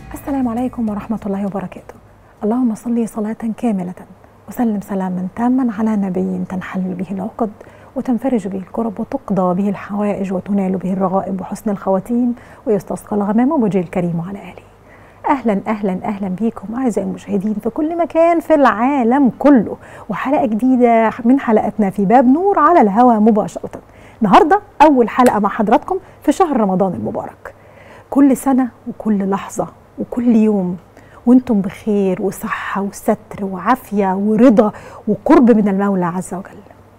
السلام عليكم ورحمة الله وبركاته اللهم صل صلاة كاملة وسلم سلاما تاما على نبي تنحل به العقد وتنفرج به الكرب وتقضى به الحوائج وتنال به الرغائب وحسن الخواتيم ويستسقى الغمام وجه الكريم على آله اهلا اهلا اهلا بيكم اعزائي المشاهدين في كل مكان في العالم كله وحلقه جديده من حلقاتنا في باب نور على الهواء مباشره النهارده اول حلقه مع حضراتكم في شهر رمضان المبارك كل سنه وكل لحظه وكل يوم وانتم بخير وصحه وستر وعافيه ورضا وقرب من المولى عز وجل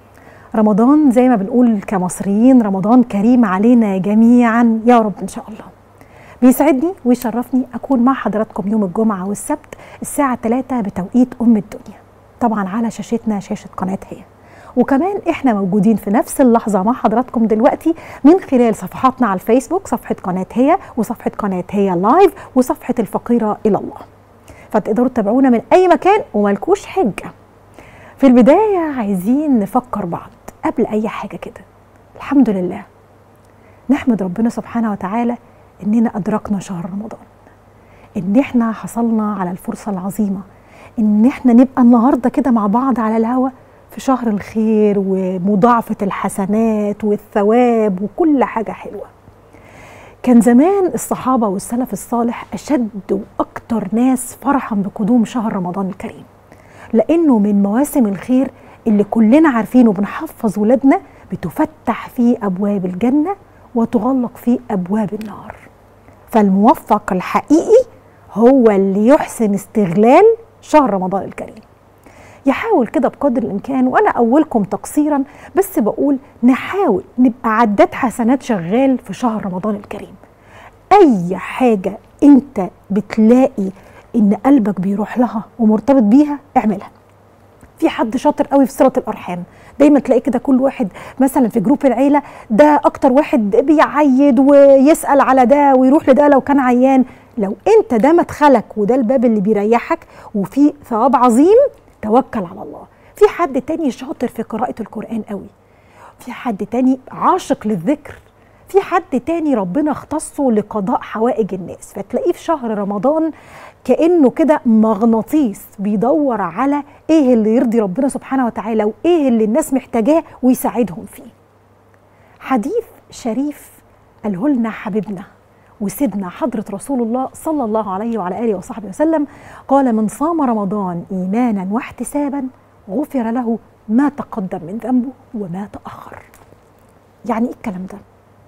رمضان زي ما بنقول كمصريين رمضان كريم علينا جميعا يا رب ان شاء الله بيسعدني ويشرفني اكون مع حضراتكم يوم الجمعه والسبت الساعه 3 بتوقيت ام الدنيا طبعا على شاشتنا شاشه قناه هي وكمان احنا موجودين في نفس اللحظه مع حضراتكم دلوقتي من خلال صفحاتنا على الفيسبوك صفحه قناه هي وصفحه قناه هي لايف وصفحه الفقيره الى الله فتقدروا تتابعونا من اي مكان وملكوش حجه في البدايه عايزين نفكر بعض قبل اي حاجه كده الحمد لله نحمد ربنا سبحانه وتعالى اننا ادركنا شهر رمضان ان احنا حصلنا على الفرصه العظيمه ان احنا نبقى النهارده كده مع بعض على الهوا في شهر الخير ومضاعفه الحسنات والثواب وكل حاجه حلوه كان زمان الصحابه والسلف الصالح اشد واكتر ناس فرحا بقدوم شهر رمضان الكريم لانه من مواسم الخير اللي كلنا عارفين وبنحفظ ولادنا بتفتح فيه ابواب الجنه وتغلق فيه ابواب النار فالموفق الحقيقي هو اللي يحسن استغلال شهر رمضان الكريم يحاول كده بقدر الامكان وانا اولكم تقصيرا بس بقول نحاول نبقى عداد حسنات شغال في شهر رمضان الكريم اي حاجه انت بتلاقي ان قلبك بيروح لها ومرتبط بيها اعملها في حد شاطر قوي في صله الارحام دايما تلاقي كده كل واحد مثلا في جروب العيله ده اكتر واحد بيعيد ويسال على ده ويروح لده لو كان عيان لو انت ده مدخلك وده الباب اللي بيريحك وفي ثواب عظيم توكل على الله في حد تاني شاطر في قراءه القران قوي في حد تاني عاشق للذكر في حد تاني ربنا اختصه لقضاء حوائج الناس فتلاقيه في شهر رمضان كانه كده مغناطيس بيدور على ايه اللي يرضي ربنا سبحانه وتعالى وايه اللي الناس محتاجاه ويساعدهم فيه حديث شريف قاله لنا حبيبنا وسيدنا حضرة رسول الله صلى الله عليه وعلى آله وصحبه وسلم قال من صام رمضان إيمانا واحتسابا غفر له ما تقدم من ذنبه وما تأخر يعني إيه الكلام ده؟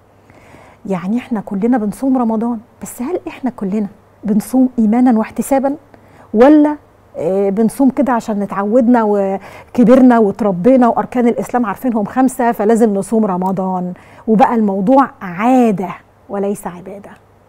يعني إحنا كلنا بنصوم رمضان بس هل إحنا كلنا بنصوم ايمانا واحتسابا ولا بنصوم كده عشان اتعودنا وكبرنا وتربينا واركان الاسلام عارفينهم خمسه فلازم نصوم رمضان وبقى الموضوع عاده وليس عباده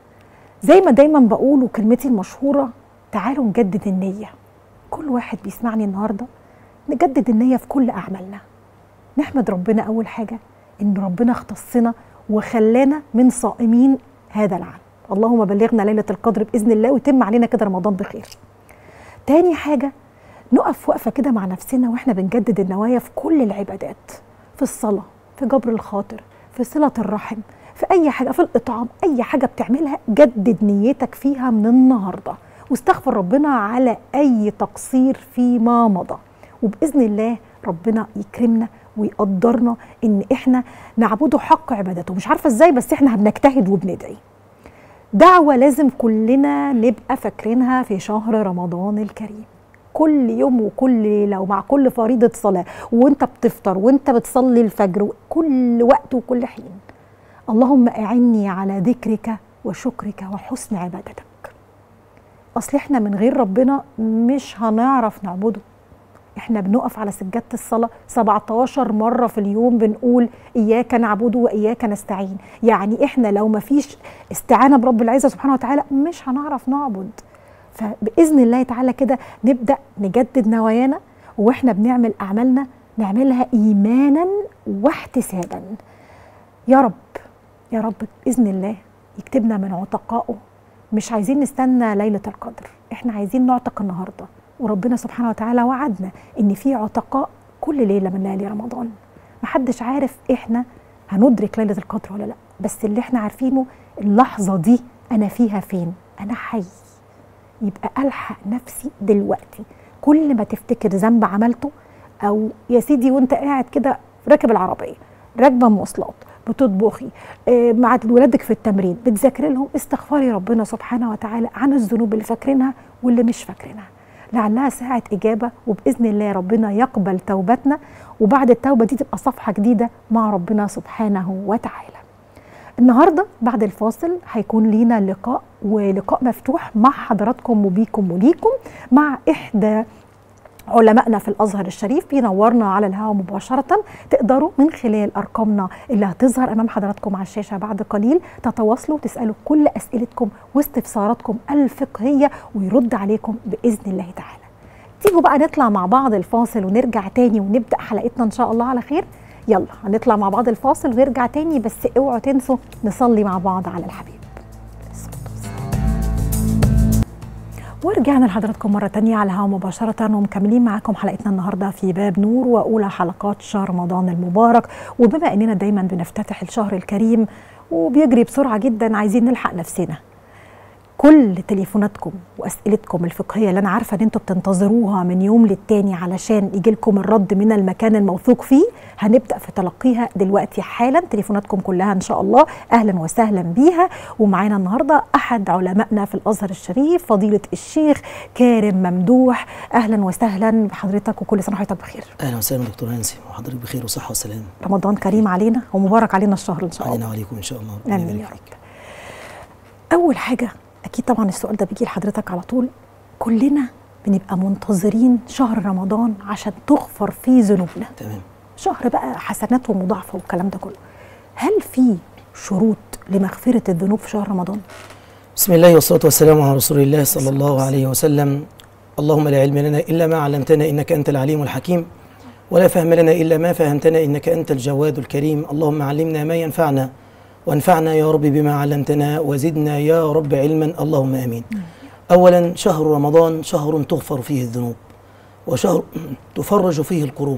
زي ما دايما بقول وكلمتي المشهوره تعالوا نجدد النيه كل واحد بيسمعني النهارده نجدد النيه في كل اعمالنا نحمد ربنا اول حاجه ان ربنا اختصنا وخلانا من صائمين هذا العام اللهم بلغنا ليلة القدر بإذن الله ويتم علينا كده رمضان بخير تاني حاجة نقف وقفة كده مع نفسنا وإحنا بنجدد النوايا في كل العبادات في الصلاة في جبر الخاطر في صلة الرحم في أي حاجة في الإطعام أي حاجة بتعملها جدد نيتك فيها من النهاردة واستغفر ربنا على أي تقصير فيما مضى وبإذن الله ربنا يكرمنا ويقدرنا إن إحنا نعبده حق عبادته مش عارفة إزاي بس إحنا بنجتهد وبندعي دعوة لازم كلنا نبقى فاكرينها في شهر رمضان الكريم كل يوم وكل ليلة ومع كل فريضة صلاة وانت بتفطر وانت بتصلي الفجر كل وقت وكل حين اللهم أعني على ذكرك وشكرك وحسن عبادتك أصل احنا من غير ربنا مش هنعرف نعبده احنا بنقف على سجادة الصلاة 17 مرة في اليوم بنقول إياك نعبد وإياك نستعين يعني احنا لو ما فيش استعانة برب العزة سبحانه وتعالى مش هنعرف نعبد فبإذن الله تعالى كده نبدأ نجدد نوايانا واحنا بنعمل أعمالنا نعملها إيمانا واحتسابا يا رب يا رب بإذن الله يكتبنا من عتقائه مش عايزين نستنى ليلة القدر احنا عايزين نعتق النهارده وربنا سبحانه وتعالى وعدنا ان في عتقاء كل ليله من ليالي رمضان محدش عارف احنا هندرك ليله القدر ولا لا بس اللي احنا عارفينه اللحظه دي انا فيها فين انا حي يبقى الحق نفسي دلوقتي كل ما تفتكر ذنب عملته او يا سيدي وانت قاعد كده راكب العربيه راكبه مواصلات بتطبخي آه، مع ولادك في التمرين بتذاكري لهم استغفري ربنا سبحانه وتعالى عن الذنوب اللي فاكرينها واللي مش فاكرينها لعلها ساعة إجابة وبإذن الله ربنا يقبل توبتنا وبعد التوبة دي تبقى صفحة جديدة مع ربنا سبحانه وتعالى النهاردة بعد الفاصل هيكون لينا لقاء ولقاء مفتوح مع حضراتكم وبيكم وليكم مع إحدى علمائنا في الازهر الشريف بينورنا على الهواء مباشره تقدروا من خلال ارقامنا اللي هتظهر امام حضراتكم على الشاشه بعد قليل تتواصلوا وتسالوا كل اسئلتكم واستفساراتكم الفقهيه ويرد عليكم باذن الله تعالى. تيجوا بقى نطلع مع بعض الفاصل ونرجع تاني ونبدا حلقتنا ان شاء الله على خير. يلا هنطلع مع بعض الفاصل ونرجع تاني بس اوعوا تنسوا نصلي مع بعض على الحبيب. ورجعنا لحضراتكم مرة تانية على الهواء مباشرة ومكملين معاكم حلقتنا النهاردة في باب نور وأولى حلقات شهر رمضان المبارك وبما أننا دايما بنفتتح الشهر الكريم وبيجري بسرعة جدا عايزين نلحق نفسنا كل تليفوناتكم واسئلتكم الفقهيه اللي انا عارفه ان انتم بتنتظروها من يوم للتاني علشان يجي لكم الرد من المكان الموثوق فيه هنبدا في تلقيها دلوقتي حالا تليفوناتكم كلها ان شاء الله اهلا وسهلا بيها ومعانا النهارده احد علمائنا في الازهر الشريف فضيله الشيخ كارم ممدوح اهلا وسهلا بحضرتك وكل سنه وحضرتك بخير اهلا وسهلا دكتور هانسي وحضرتك بخير وصحه وسلامه رمضان كريم علينا ومبارك علينا الشهر ان شاء الله علينا وعليكم ان شاء الله امين يا رب اول حاجه اكيد طبعا السؤال ده بيجي لحضرتك على طول كلنا بنبقى منتظرين شهر رمضان عشان تغفر فيه ذنوبنا تمام شهر بقى حسنات ومضاعفه والكلام ده كله هل في شروط لمغفره الذنوب في شهر رمضان بسم الله والصلاه والسلام على رسول الله صلى الله عليه وسلم اللهم لا علم لنا الا ما علمتنا انك انت العليم الحكيم ولا فهم لنا الا ما فهمتنا انك انت الجواد الكريم اللهم علمنا ما ينفعنا وانفعنا يا رب بما علمتنا وزدنا يا رب علما اللهم امين. اولا شهر رمضان شهر تغفر فيه الذنوب وشهر تفرج فيه الكروب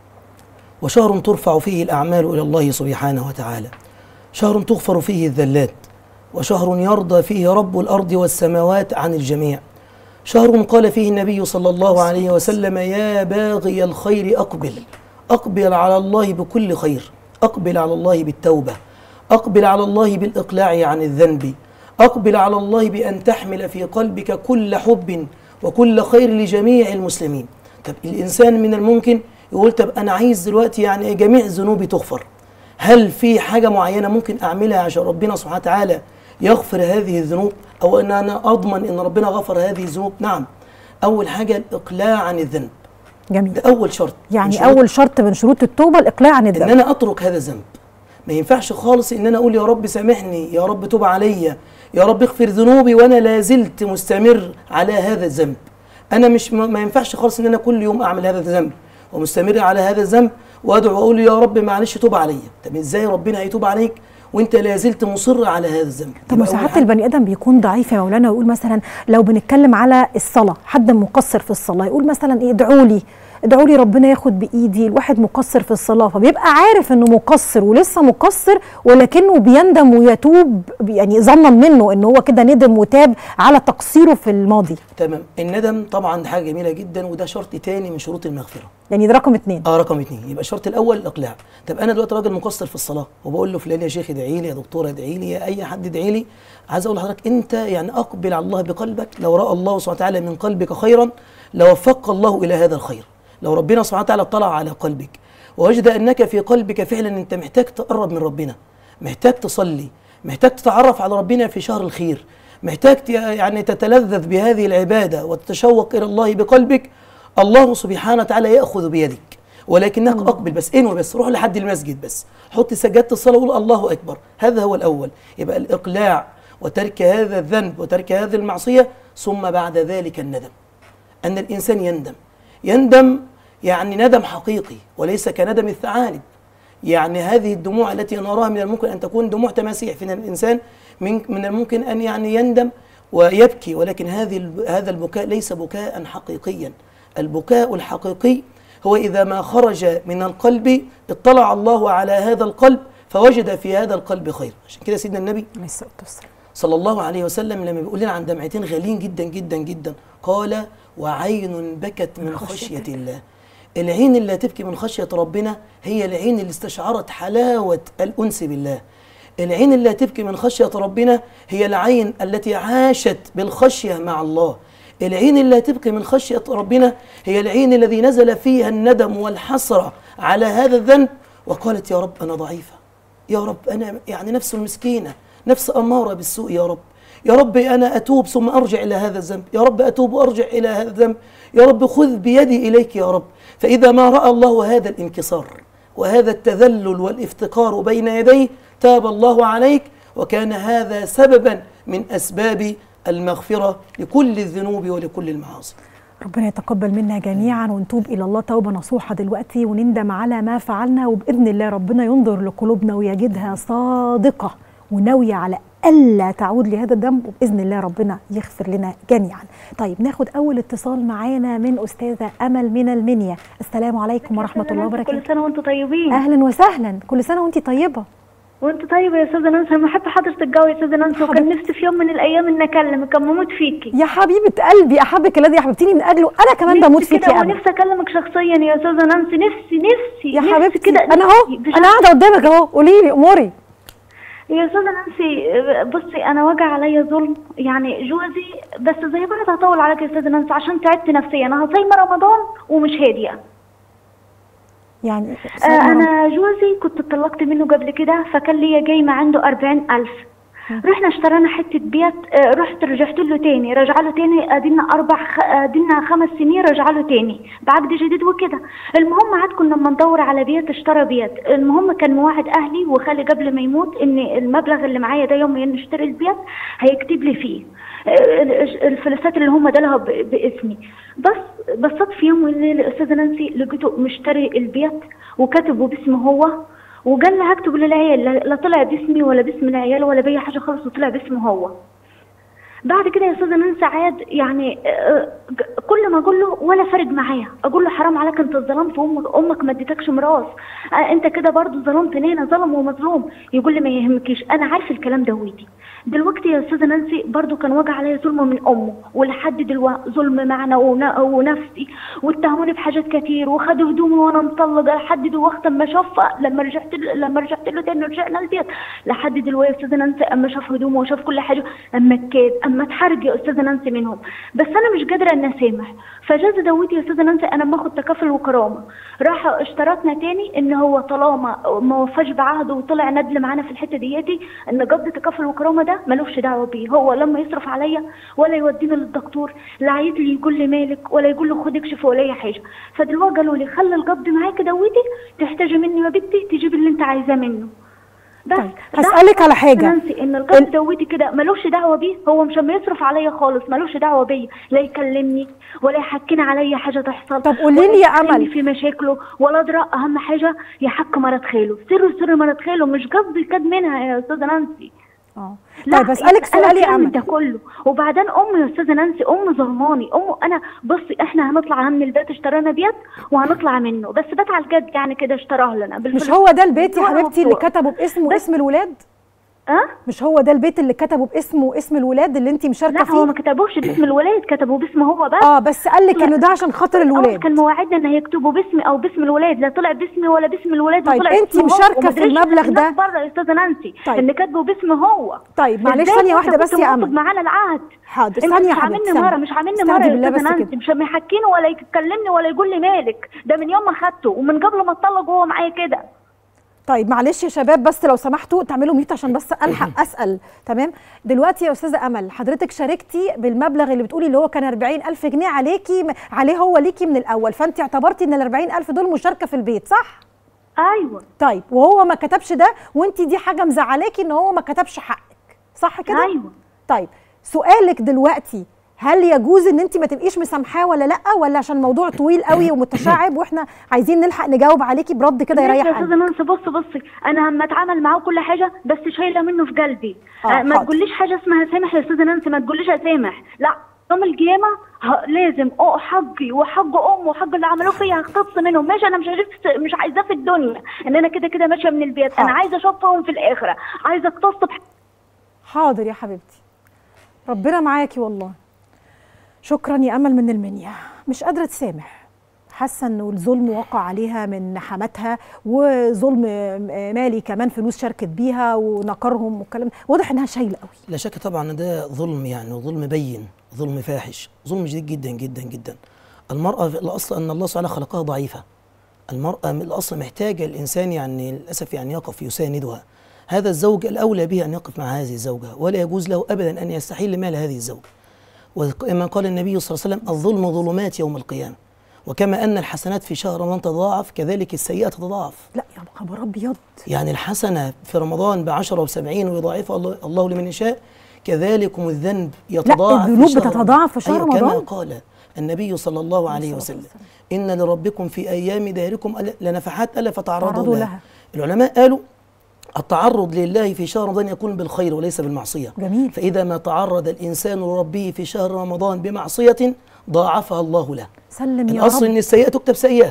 وشهر ترفع فيه الاعمال الى الله سبحانه وتعالى. شهر تغفر فيه الذلات وشهر يرضى فيه رب الارض والسماوات عن الجميع. شهر قال فيه النبي صلى الله عليه وسلم يا باغي الخير اقبل اقبل على الله بكل خير اقبل على الله بالتوبه أقبل على الله بالإقلاع عن الذنب أقبل على الله بأن تحمل في قلبك كل حب وكل خير لجميع المسلمين طب الإنسان من الممكن يقول طب أنا عايز دلوقتي يعني جميع ذنوبي تغفر هل في حاجة معينة ممكن أعملها عشان ربنا سبحانه وتعالى يغفر هذه الذنوب أو أن أنا أضمن أن ربنا غفر هذه الذنوب نعم أول حاجة الإقلاع عن الذنب جميل ده أول شرط يعني شروط اول شرط من شروط التوبه الاقلاع عن ان الذنب انا اترك هذا الذنب ما ينفعش خالص ان انا اقول يا رب سامحني يا رب توب عليا يا رب اغفر ذنوبي وانا لا زلت مستمر على هذا الذنب انا مش ما ما ينفعش خالص ان انا كل يوم اعمل هذا الذنب ومستمر على هذا الذنب وادعو واقول يا رب معلش توب عليا طب ازاي ربنا هيتوب عليك وانت لا زلت مصر على هذا الذنب طب يبقى أول وساعات حاجة- البني ادم بيكون ضعيف يا مولانا ويقول مثلا لو بنتكلم على الصلاه حد مقصر في الصلاه يقول مثلا ايه ادعوا لي ادعوا لي ربنا ياخد بايدي الواحد مقصر في الصلاه فبيبقى عارف انه مقصر ولسه مقصر ولكنه بيندم ويتوب يعني ظنا منه ان هو كده ندم وتاب على تقصيره في الماضي تمام الندم طبعا دي حاجه جميله جدا وده شرط تاني من شروط المغفره يعني ده رقم اتنين اه رقم اثنين يبقى الشرط الاول الاقلاع طب انا دلوقتي راجل مقصر في الصلاه وبقول له فلان يا شيخ ادعي لي يا دكتور ادعي لي يا اي حد ادعي لي عايز اقول لحضرتك انت يعني اقبل على الله بقلبك لو راى الله سبحانه وتعالى من قلبك خيرا لوفق الله الى هذا الخير لو ربنا سبحانه وتعالى اطلع على قلبك ووجد انك في قلبك فعلا انت محتاج تقرب من ربنا محتاج تصلي محتاج تتعرف على ربنا في شهر الخير محتاج ت- يعني تتلذذ بهذه العباده وتتشوق الى الله بقلبك الله سبحانه وتعالى ياخذ بيدك ولكنك اقبل بس انوي بس روح لحد المسجد بس حط سجاده الصلاه وقول الله اكبر هذا هو الاول يبقى الاقلاع وترك هذا الذنب وترك هذه المعصيه ثم بعد ذلك الندم ان الانسان يندم يندم يعني ندم حقيقي وليس كندم الثعالب يعني هذه الدموع التي نراها من الممكن ان تكون دموع تماسيح في الانسان من من الممكن ان يعني يندم ويبكي ولكن هذه الب- هذا البكاء ليس بكاء حقيقيا البكاء الحقيقي هو اذا ما خرج من القلب اطلع الله على هذا القلب فوجد في هذا القلب خير عشان كده سيدنا النبي عليه الصلاه والسلام صلى الله عليه وسلم لما بيقول لنا عن دمعتين غاليين جدا جدا جدا قال وعين بكت من خشية الله العين اللي هتبكي من خشية ربنا هي العين اللي استشعرت حلاوة الأنس بالله العين اللي هتبكي من خشية ربنا هي العين التي عاشت بالخشية مع الله العين اللي هتبكي من خشية ربنا هي العين الذي نزل فيها الندم والحسرة على هذا الذنب وقالت يا رب أنا ضعيفة يا رب أنا يعني نفس المسكينة نفس أمارة بالسوء يا رب يا رب أنا أتوب ثم أرجع إلى هذا الذنب يا رب أتوب وأرجع إلى هذا الذنب يا رب خذ بيدي إليك يا رب فإذا ما رأى الله هذا الانكسار وهذا التذلل والافتقار بين يديه تاب الله عليك وكان هذا سببا من أسباب المغفرة لكل الذنوب ولكل المعاصي ربنا يتقبل منا جميعا ونتوب الى الله توبه نصوحه دلوقتي ونندم على ما فعلنا وباذن الله ربنا ينظر لقلوبنا ويجدها صادقه وناويه على الا تعود لهذا الذنب وباذن الله ربنا يغفر لنا جميعا. طيب ناخد اول اتصال معانا من استاذه امل من المنيا. السلام عليكم ورحمه الله وبركاته. كل سنه وانتم طيبين اهلا وسهلا كل سنه وانت طيبه. وانت طيبه يا استاذه نانسي انا بحب حضرتك قوي يا استاذه نانسي وكان نفسي في يوم من الايام ان اكلمك كان بموت فيكي يا حبيبه قلبي احبك الذي احببتيني من اجله انا كمان بموت نفسي فيكي كده يا امل. ونفسي اكلمك شخصيا يا استاذه نانسي نفسي نفسي يا نفسي حبيبتي كده انا اهو نفسي بجد. انا قاعده قدامك اهو قولي لي اموري. يا استاذه نانسي بصي انا وجع عليا ظلم يعني جوزي بس زي بعض هطول عليك يا استاذه نانسي عشان تعبت نفسيا انا صايمه رمضان ومش هاديه يعني آه انا جوزي كنت اتطلقت منه قبل كده فكان ليا جايمه عنده أربعين ألف رحنا اشترينا حته بيت آه رحت رجعت له تاني رجع له تاني ادينا اربع خ... ادينا خمس سنين رجع له تاني بعقد جديد وكده المهم عاد كنا لما ندور على بيت اشترى بيت المهم كان موعد اهلي وخالي قبل ما يموت ان المبلغ اللي معايا ده يوم ما نشتري البيت هيكتب لي فيه آه، الفلوسات اللي هم دالها ب- باسمي بس بصيت في يوم الليل استاذه نانسي لقيته مشتري البيت وكاتبه باسمه هو وقال لي هكتب للعيال لا لا طلع باسمي ولا باسم العيال ولا بأي حاجه خالص وطلع باسمه هو بعد كده يا استاذه نانسي عاد يعني آه، ج- كل ما اقول له ولا فارق معايا اقول له حرام عليك انت ظلمت امك امك ما اديتكش ميراث آه، انت كده برضه ظلمت انا ظلم ومظلوم يقول لي ما يهمكيش انا عارف الكلام ده ويدي دلوقتي يا استاذه نانسي برضه كان وجع عليا ظلم من امه ولحد دلوقتي ظلم معنا ون- ونفسي واتهموني بحاجات كتير وخدوا هدومي وانا مطلقه لحد دلوقتي اما شاف لما رجعت له لما رجعت له تاني رجعنا البيت لحد دلوقتي يا استاذه نانسي اما شاف هدومه وشاف كل حاجه اما كاد اما اتحرج يا استاذه نانسي منهم بس انا مش قادره ان اسامح فجاز دوتي يا استاذه نانسي انا باخد تكافل وكرامه راح اشترطنا تاني ان هو طالما ما وفاش بعهده وطلع ندل معانا في الحته دياتي ان قبض تكافل وكرامه ده ملوش دعوه بيه هو لما يصرف عليا ولا يوديني للدكتور لا عايز لي يقول لي مالك ولا يقول له خد اكشف ولا اي حاجه فدلوقتي قالوا لي خلي القبض معاك دوتي تحتاجي مني يا بنتي تجيبي اللي انت عايزاه منه بس طيب، ده هسألك على حاجة. نانسي ان القبض دوتي كده ملوش دعوه بيه هو مش اما يصرف عليا خالص ملوش دعوه بيا لا يكلمني ولا يحكيني عليا حاجه تحصل طب قولي ولا لي يا يتكلمني أمل. في مشاكله ولا ادرى اهم حاجه يحك مرض خاله سر سر مرض خاله مش قصدي كاد منها يا استاذه نانسي اه لا طيب اسالك أنا سؤال يا فاهمة امل ده كله وبعدين ام يا استاذه نانسي ام ظلماني ام انا بصي احنا هنطلع من البيت اشترينا بيت وهنطلع منه بس بيت على الجد يعني كده اشتراه لنا مش بالفلوس. هو ده البيت يا بطرق حبيبتي اللي وبطرق. كتبه باسم واسم الولاد اه مش هو ده البيت اللي كتبه باسم واسم الولاد اللي انت مشاركه لا هو ما فيه كتبوش باسم الولاد كتبوا باسمه هو بس اه بس قال لك لا. انه ده عشان خاطر الأول الولاد كان مواعيدنا ان هيكتبوا باسمي او باسم الولاد لا طلع باسمي ولا باسم الولاد طيب، وطلع أنتي باسمه هو. مشاركة وما في أدريش المبلغ الناس ده؟ بره يا استاذه نانسي طيب. ان كاتبه باسمه هو طيب معلش إزاي ثانيه أنت واحده بس كنت يا موافق امل معانا العهد حاضر انت ثانيه يا مش حبيبتي عاملني ثانية. مره مش عاملني استهدي مره يا بالله استاذه بس نانسي كده. مش محكيني ولا يكلمني ولا يقول لي مالك ده من يوم ما خدته ومن قبل ما اتطلق وهو معايا كده طيب معلش يا شباب بس لو سمحتوا تعملوا ميوت عشان بس الحق اسال تمام دلوقتي يا استاذه امل حضرتك شاركتي بالمبلغ اللي بتقولي اللي هو كان 40000 جنيه عليكي عليه هو ليكي من الاول فانت اعتبرتي ان ال 40000 دول مشاركه في البيت صح ايوه طيب وهو ما كتبش ده وانت دي حاجه مزعلاكي ان هو ما كتبش حقك صح كده ايوه طيب سؤالك دلوقتي هل يجوز ان انت ما تبقيش مسامحاه ولا لا ولا عشان الموضوع طويل قوي ومتشعب واحنا عايزين نلحق نجاوب عليكي برد كده ماشي يريح يا استاذه قلبك نانسي بصي بصي انا لما اتعامل معاه كل حاجه بس شايله منه في قلبي آه، آه ما حاضر. تقوليش حاجه اسمها سامح يا استاذه نانسي ما تقوليش اسامح لا يوم القيامه ه- لازم اه حقي وحق امه وحق اللي عملوه فيا هختص منهم ماشي انا مش عايزة مش عايزاه في الدنيا ان انا كده كده ماشيه من البيت انا حاضر. عايزه اشوفهم في الاخره عايزه اقتص بح- حاضر يا حبيبتي ربنا معاكي والله شكرا يا امل من المنيا مش قادره تسامح حاسه انه الظلم وقع عليها من حماتها وظلم مالي كمان فلوس شاركت بيها ونكرهم والكلام واضح انها شايله قوي لا شك طبعا ان ده ظلم يعني وظلم بين ظلم فاحش ظلم شديد جدا جدا جدا المرأة في الأصل أن الله سبحانه خلقها ضعيفة المرأة من الأصل محتاجة الإنسان يعني للأسف يعني يقف يساندها هذا الزوج الأولى به أن يقف مع هذه الزوجة ولا يجوز له أبدا أن يستحيل مال هذه الزوجة وكما قال النبي صلى الله عليه وسلم الظلم ظلمات يوم القيامة وكما أن الحسنات في شهر رمضان تتضاعف كذلك السيئة تتضاعف لا يا خبر ابيض يعني الحسنة في رمضان بعشرة وسبعين ويضاعفها الله, الله لمن يشاء كذلكم الذنب يتضاعف الذنوب في شهر بتتضاعف في شهر أيوة كما رمضان؟ قال النبي صلى الله عليه الصلاة وسلم إن لربكم في أيام دهركم ألا- لنفحات ألا تعرضوا فتعرضوا لها. لها العلماء قالوا التعرض لله في شهر رمضان يكون بالخير وليس بالمعصية جميل. فإذا ما تعرض الإنسان لربه في شهر رمضان بمعصية ضاعفها الله له سلم يا الأصل رب أن السيئة تكتب سيئة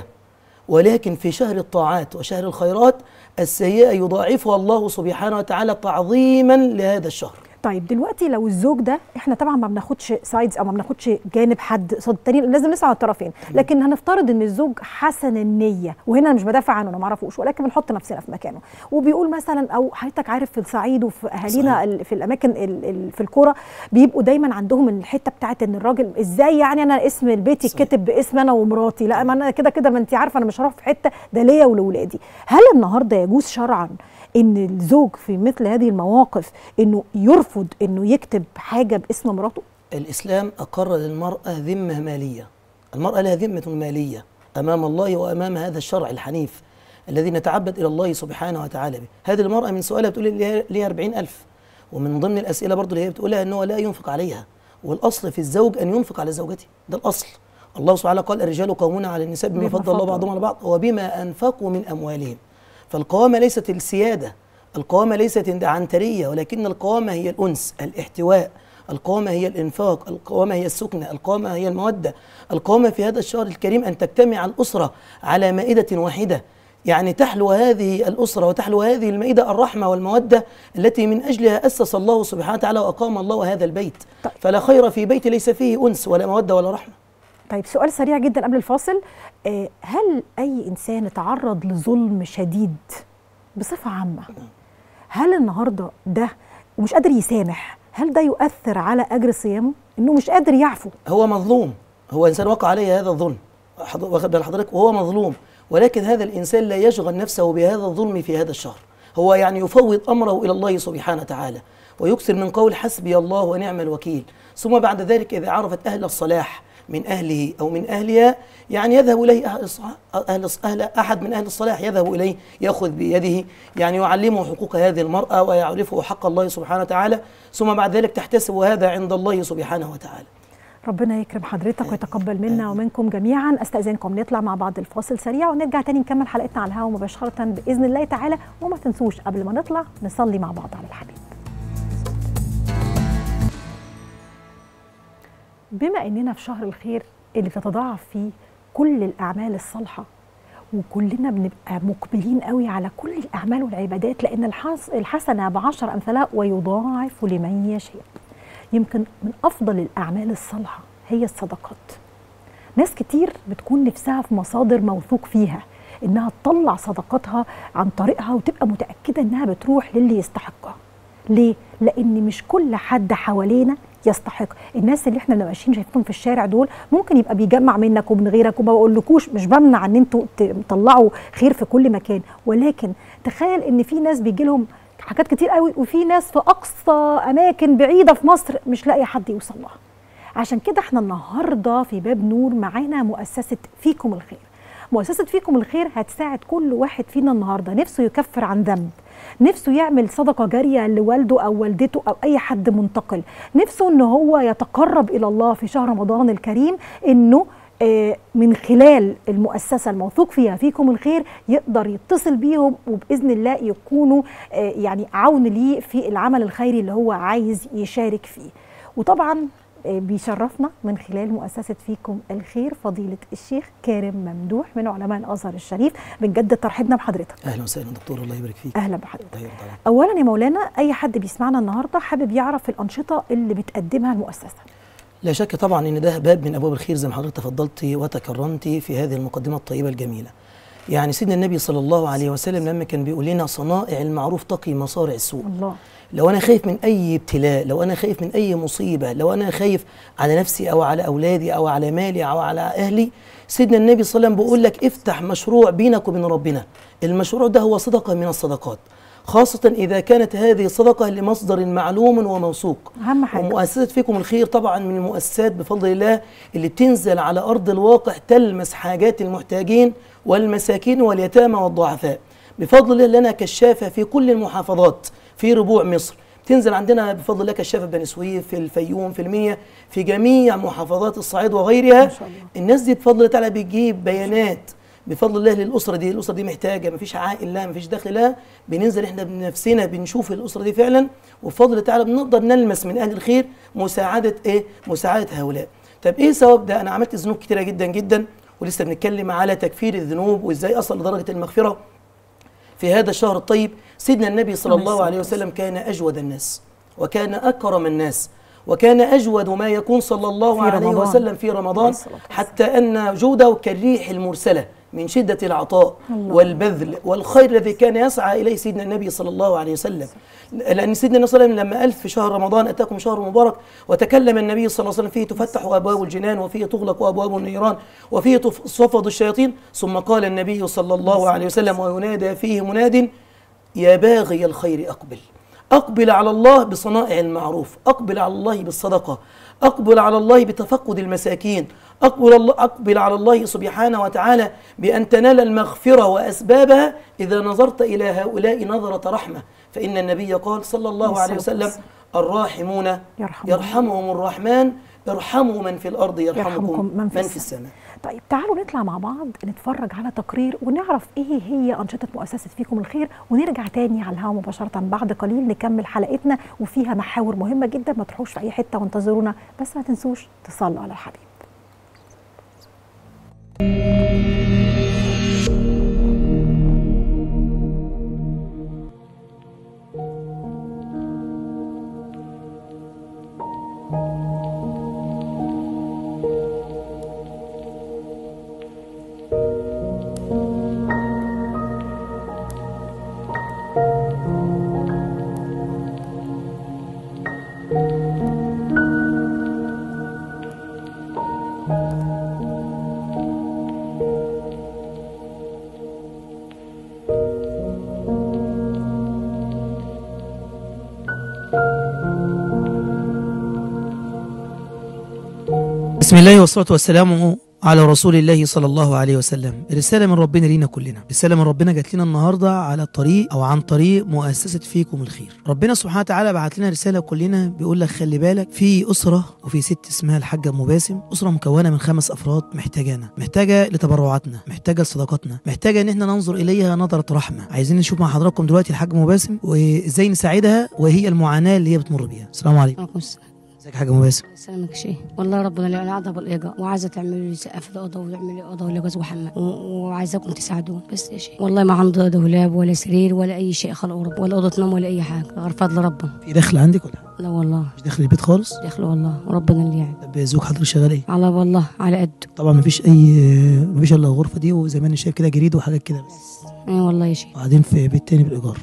ولكن في شهر الطاعات وشهر الخيرات السيئة يضاعفها الله سبحانه وتعالى تعظيما لهذا الشهر طيب دلوقتي لو الزوج ده احنا طبعا ما بناخدش سايدز او ما بناخدش جانب حد قصاد التاني لازم نسمع الطرفين لكن هنفترض ان الزوج حسن النيه وهنا أنا مش بدافع عنه انا ما اعرفوش ولكن بنحط نفسنا في مكانه وبيقول مثلا او حضرتك عارف في الصعيد وفي اهالينا صحيح. ال- في الاماكن ال- ال- في الكوره بيبقوا دايما عندهم الحته بتاعت ان الراجل ازاي يعني انا اسم البيت صحيح. يتكتب باسم انا ومراتي لا ما انا كده كده ما انت عارفه انا مش هروح في حته ده ليا ولولادي هل النهارده يجوز شرعا ان الزوج في مثل هذه المواقف انه يرفض انه يكتب حاجه باسم مراته الإسلام أقر للمرأة ذمة مالية المرأة لها ذمة مالية أمام الله وأمام هذا الشرع الحنيف الذي نتعبد إلى الله سبحانه وتعالى به هذه المرأة من سؤالها بتقول لي ليها 40 ألف ومن ضمن الأسئلة برضو اللي هي بتقولها أنه لا ينفق عليها والأصل في الزوج أن ينفق على زوجته ده الأصل الله سبحانه قال الرجال قوامون على النساء بما بما فضل الله فضل. بعضهم على بعض وبما أنفقوا من أموالهم فالقوامة ليست السيادة القوامة ليست عنترية ولكن القوامة هي الأنس الاحتواء القوامة هي الإنفاق القوامة هي السكنة القوامة هي المودة القوامة في هذا الشهر الكريم أن تجتمع الأسرة على مائدة واحدة يعني تحلو هذه الأسرة وتحلو هذه المائدة الرحمة والمودة التي من أجلها أسس الله سبحانه وتعالى وأقام الله هذا البيت طيب. فلا خير في بيت ليس فيه أنس ولا مودة ولا رحمة طيب سؤال سريع جدا قبل الفاصل آه، هل اي انسان اتعرض لظلم شديد بصفه عامه هل النهارده ده ومش قادر يسامح هل ده يؤثر على اجر صيامه انه مش قادر يعفو هو مظلوم هو انسان وقع عليه هذا الظلم حض- واخد بال حضرتك وهو مظلوم ولكن هذا الانسان لا يشغل نفسه بهذا الظلم في هذا الشهر هو يعني يفوض امره الى الله سبحانه وتعالى ويكثر من قول حسبي الله ونعم الوكيل ثم بعد ذلك اذا عرفت اهل الصلاح من اهله او من اهلها يعني يذهب اليه اهل الصلاح اهل اهل احد من اهل الصلاح يذهب اليه ياخذ بيده يعني يعلمه حقوق هذه المراه ويعرفه حق الله سبحانه وتعالى ثم بعد ذلك تحتسب هذا عند الله سبحانه وتعالى ربنا يكرم حضرتك ويتقبل منا ومنكم جميعا استاذنكم نطلع مع بعض الفاصل سريع ونرجع تاني نكمل حلقتنا على الهواء مباشره باذن الله تعالى وما تنسوش قبل ما نطلع نصلي مع بعض على الحبيب بما اننا في شهر الخير اللي بتتضاعف فيه كل الاعمال الصالحه وكلنا بنبقى مقبلين قوي على كل الاعمال والعبادات لان الحس- الحسنه بعشر امثالها ويضاعف لمن يشاء يمكن من افضل الاعمال الصالحه هي الصدقات ناس كتير بتكون نفسها في مصادر موثوق فيها انها تطلع صدقاتها عن طريقها وتبقى متاكده انها بتروح للي يستحقها ليه لان مش كل حد حوالينا يستحق الناس اللي احنا بنبقى ماشيين شايفينهم في الشارع دول ممكن يبقى بيجمع منك ومن غيرك وما بقولكوش مش بمنع ان انتوا تطلعوا خير في كل مكان ولكن تخيل ان في ناس بيجي لهم حاجات كتير قوي وفي ناس في اقصى اماكن بعيده في مصر مش لاقي حد يوصل لها عشان كده احنا النهارده في باب نور معانا مؤسسه فيكم الخير مؤسسه فيكم الخير هتساعد كل واحد فينا النهارده نفسه يكفر عن ذنب نفسه يعمل صدقه جاريه لوالده او والدته او اي حد منتقل نفسه ان هو يتقرب الى الله في شهر رمضان الكريم انه آه، من خلال المؤسسه الموثوق فيها فيكم الخير يقدر يتصل بيهم وباذن الله يكونوا آه، يعني عون ليه في العمل الخيري اللي هو عايز يشارك فيه وطبعا آه، بيشرفنا من خلال مؤسسه فيكم الخير فضيله الشيخ كارم ممدوح من علماء الازهر الشريف بنجدد ترحيبنا بحضرتك اهلا وسهلا دكتور الله يبارك فيك اهلا بحضرتك الله يرضى عليك. اولا يا مولانا اي حد بيسمعنا النهارده حابب يعرف الانشطه اللي بتقدمها المؤسسه لا شك طبعا ان ده باب من ابواب الخير زي ما حضرتك تفضلتي وتكرمتي في هذه المقدمه الطيبه الجميله. يعني سيدنا النبي صلى الله عليه وسلم لما كان بيقول لنا صنائع المعروف تقي مصارع السوء. الله لو انا خايف من اي ابتلاء لو انا خايف من اي مصيبه لو انا خايف على نفسي او على اولادي او على مالي او على اهلي سيدنا النبي صلى الله عليه وسلم بيقول لك افتح مشروع بينك وبين ربنا المشروع ده هو صدقه من الصدقات خاصة إذا كانت هذه الصدقة لمصدر معلوم وموثوق اهم حاجه ومؤسسة فيكم الخير طبعا من المؤسسات بفضل الله اللي بتنزل على أرض الواقع تلمس حاجات المحتاجين والمساكين واليتامى والضعفاء بفضل الله لنا كشافة في كل المحافظات في ربوع مصر تنزل عندنا بفضل الله كشافة في بني سويف في الفيوم في المنيا في جميع محافظات الصعيد وغيرها ما شاء الله. الناس دي بفضل الله تعالى بتجيب بيانات بفضل الله للاسره دي الاسره دي محتاجه مفيش عائل لها مفيش دخل لها بننزل احنا بنفسنا بنشوف الاسره دي فعلا وبفضل الله تعالى بنقدر نلمس من اهل الخير مساعده ايه مساعده هؤلاء طب ايه سبب ده انا عملت ذنوب كتيره جدا جدا ولسه بنتكلم على تكفير الذنوب وازاي اصل لدرجه المغفره في هذا الشهر الطيب سيدنا النبي صلى عليه الله الصلاة عليه وسلم كان أجود الناس وكان أكرم الناس وكان أجود ما يكون صلى الله في عليه رمضان. وسلم في عليه رمضان الصلاة والسلام. حتى أن جوده كالريح المرسلة من شدة العطاء الله. والبذل والخير الذي كان يسعى إليه سيدنا النبي صلى الله عليه وسلم لأن سيدنا النبي صلى الله عليه وسلم لما قال في شهر رمضان أتاكم شهر مبارك وتكلم النبي صلى الله عليه وسلم فيه تفتح أبواب الجنان وفيه تغلق أبواب النيران وفيه تصفد الشياطين ثم قال النبي صلى الله عليه وسلم وينادى فيه مناد يا باغي الخير أقبل أقبل على الله بصنائع المعروف أقبل على الله بالصدقة أقبل على الله بتفقد المساكين أقبل, الله أقبل على الله سبحانه وتعالى بأن تنال المغفرة وأسبابها إذا نظرت إلى هؤلاء نظرة رحمة فإن النبي قال صلى الله عليه وسلم الراحمون يرحمهم. يرحمهم الرحمن ارحموا من في الأرض يرحمكم, يرحمكم من في السماء طيب تعالوا نطلع مع بعض نتفرج على تقرير ونعرف ايه هي انشطه مؤسسه فيكم الخير ونرجع تاني على الهواء مباشره بعد قليل نكمل حلقتنا وفيها محاور مهمه جدا ما تروحوش في اي حته وانتظرونا بس ما تنسوش تصلوا على الحبيب بسم الله والصلاة والسلام على رسول الله صلى الله عليه وسلم رسالة من ربنا لينا كلنا رسالة من ربنا جات لنا النهاردة على طريق أو عن طريق مؤسسة فيكم الخير ربنا سبحانه وتعالى بعت لنا رسالة كلنا بيقول لك خلي بالك في أسرة وفي ست اسمها الحاجة أم باسم أسرة مكونة من خمس أفراد محتاجانا محتاجة لتبرعاتنا محتاجة لصدقاتنا محتاجة إن احنا ننظر إليها نظرة رحمة عايزين نشوف مع حضراتكم دلوقتي الحاجة أم باسم وإزاي نساعدها وهي المعاناة اللي هي بتمر بيها السلام عليكم عليكم السلام ازيك يا حاجة أم باسم سلامك شيء والله ربنا اللي انا قاعده بالايجار وعايزه تعملوا لي سقف الاوضه وتعملوا لي اوضه ولا جوز وحمام و- وعايزاكم تساعدوني بس يا شيء والله ما عندي دولاب ولا سرير ولا اي شيء خلق رب ولا اوضه نوم ولا اي حاجه غير فضل ربنا في دخل عندك ولا لا والله مش داخل البيت خالص دخل والله وربنا اللي يعني طب زوج حضرتك شغال ايه على والله على قد طبعا مفيش اي مفيش الا الغرفه دي وزي ما انا شايف كده جريد وحاجات كده بس اي والله يا شيء وقاعدين في بيت تاني بالايجار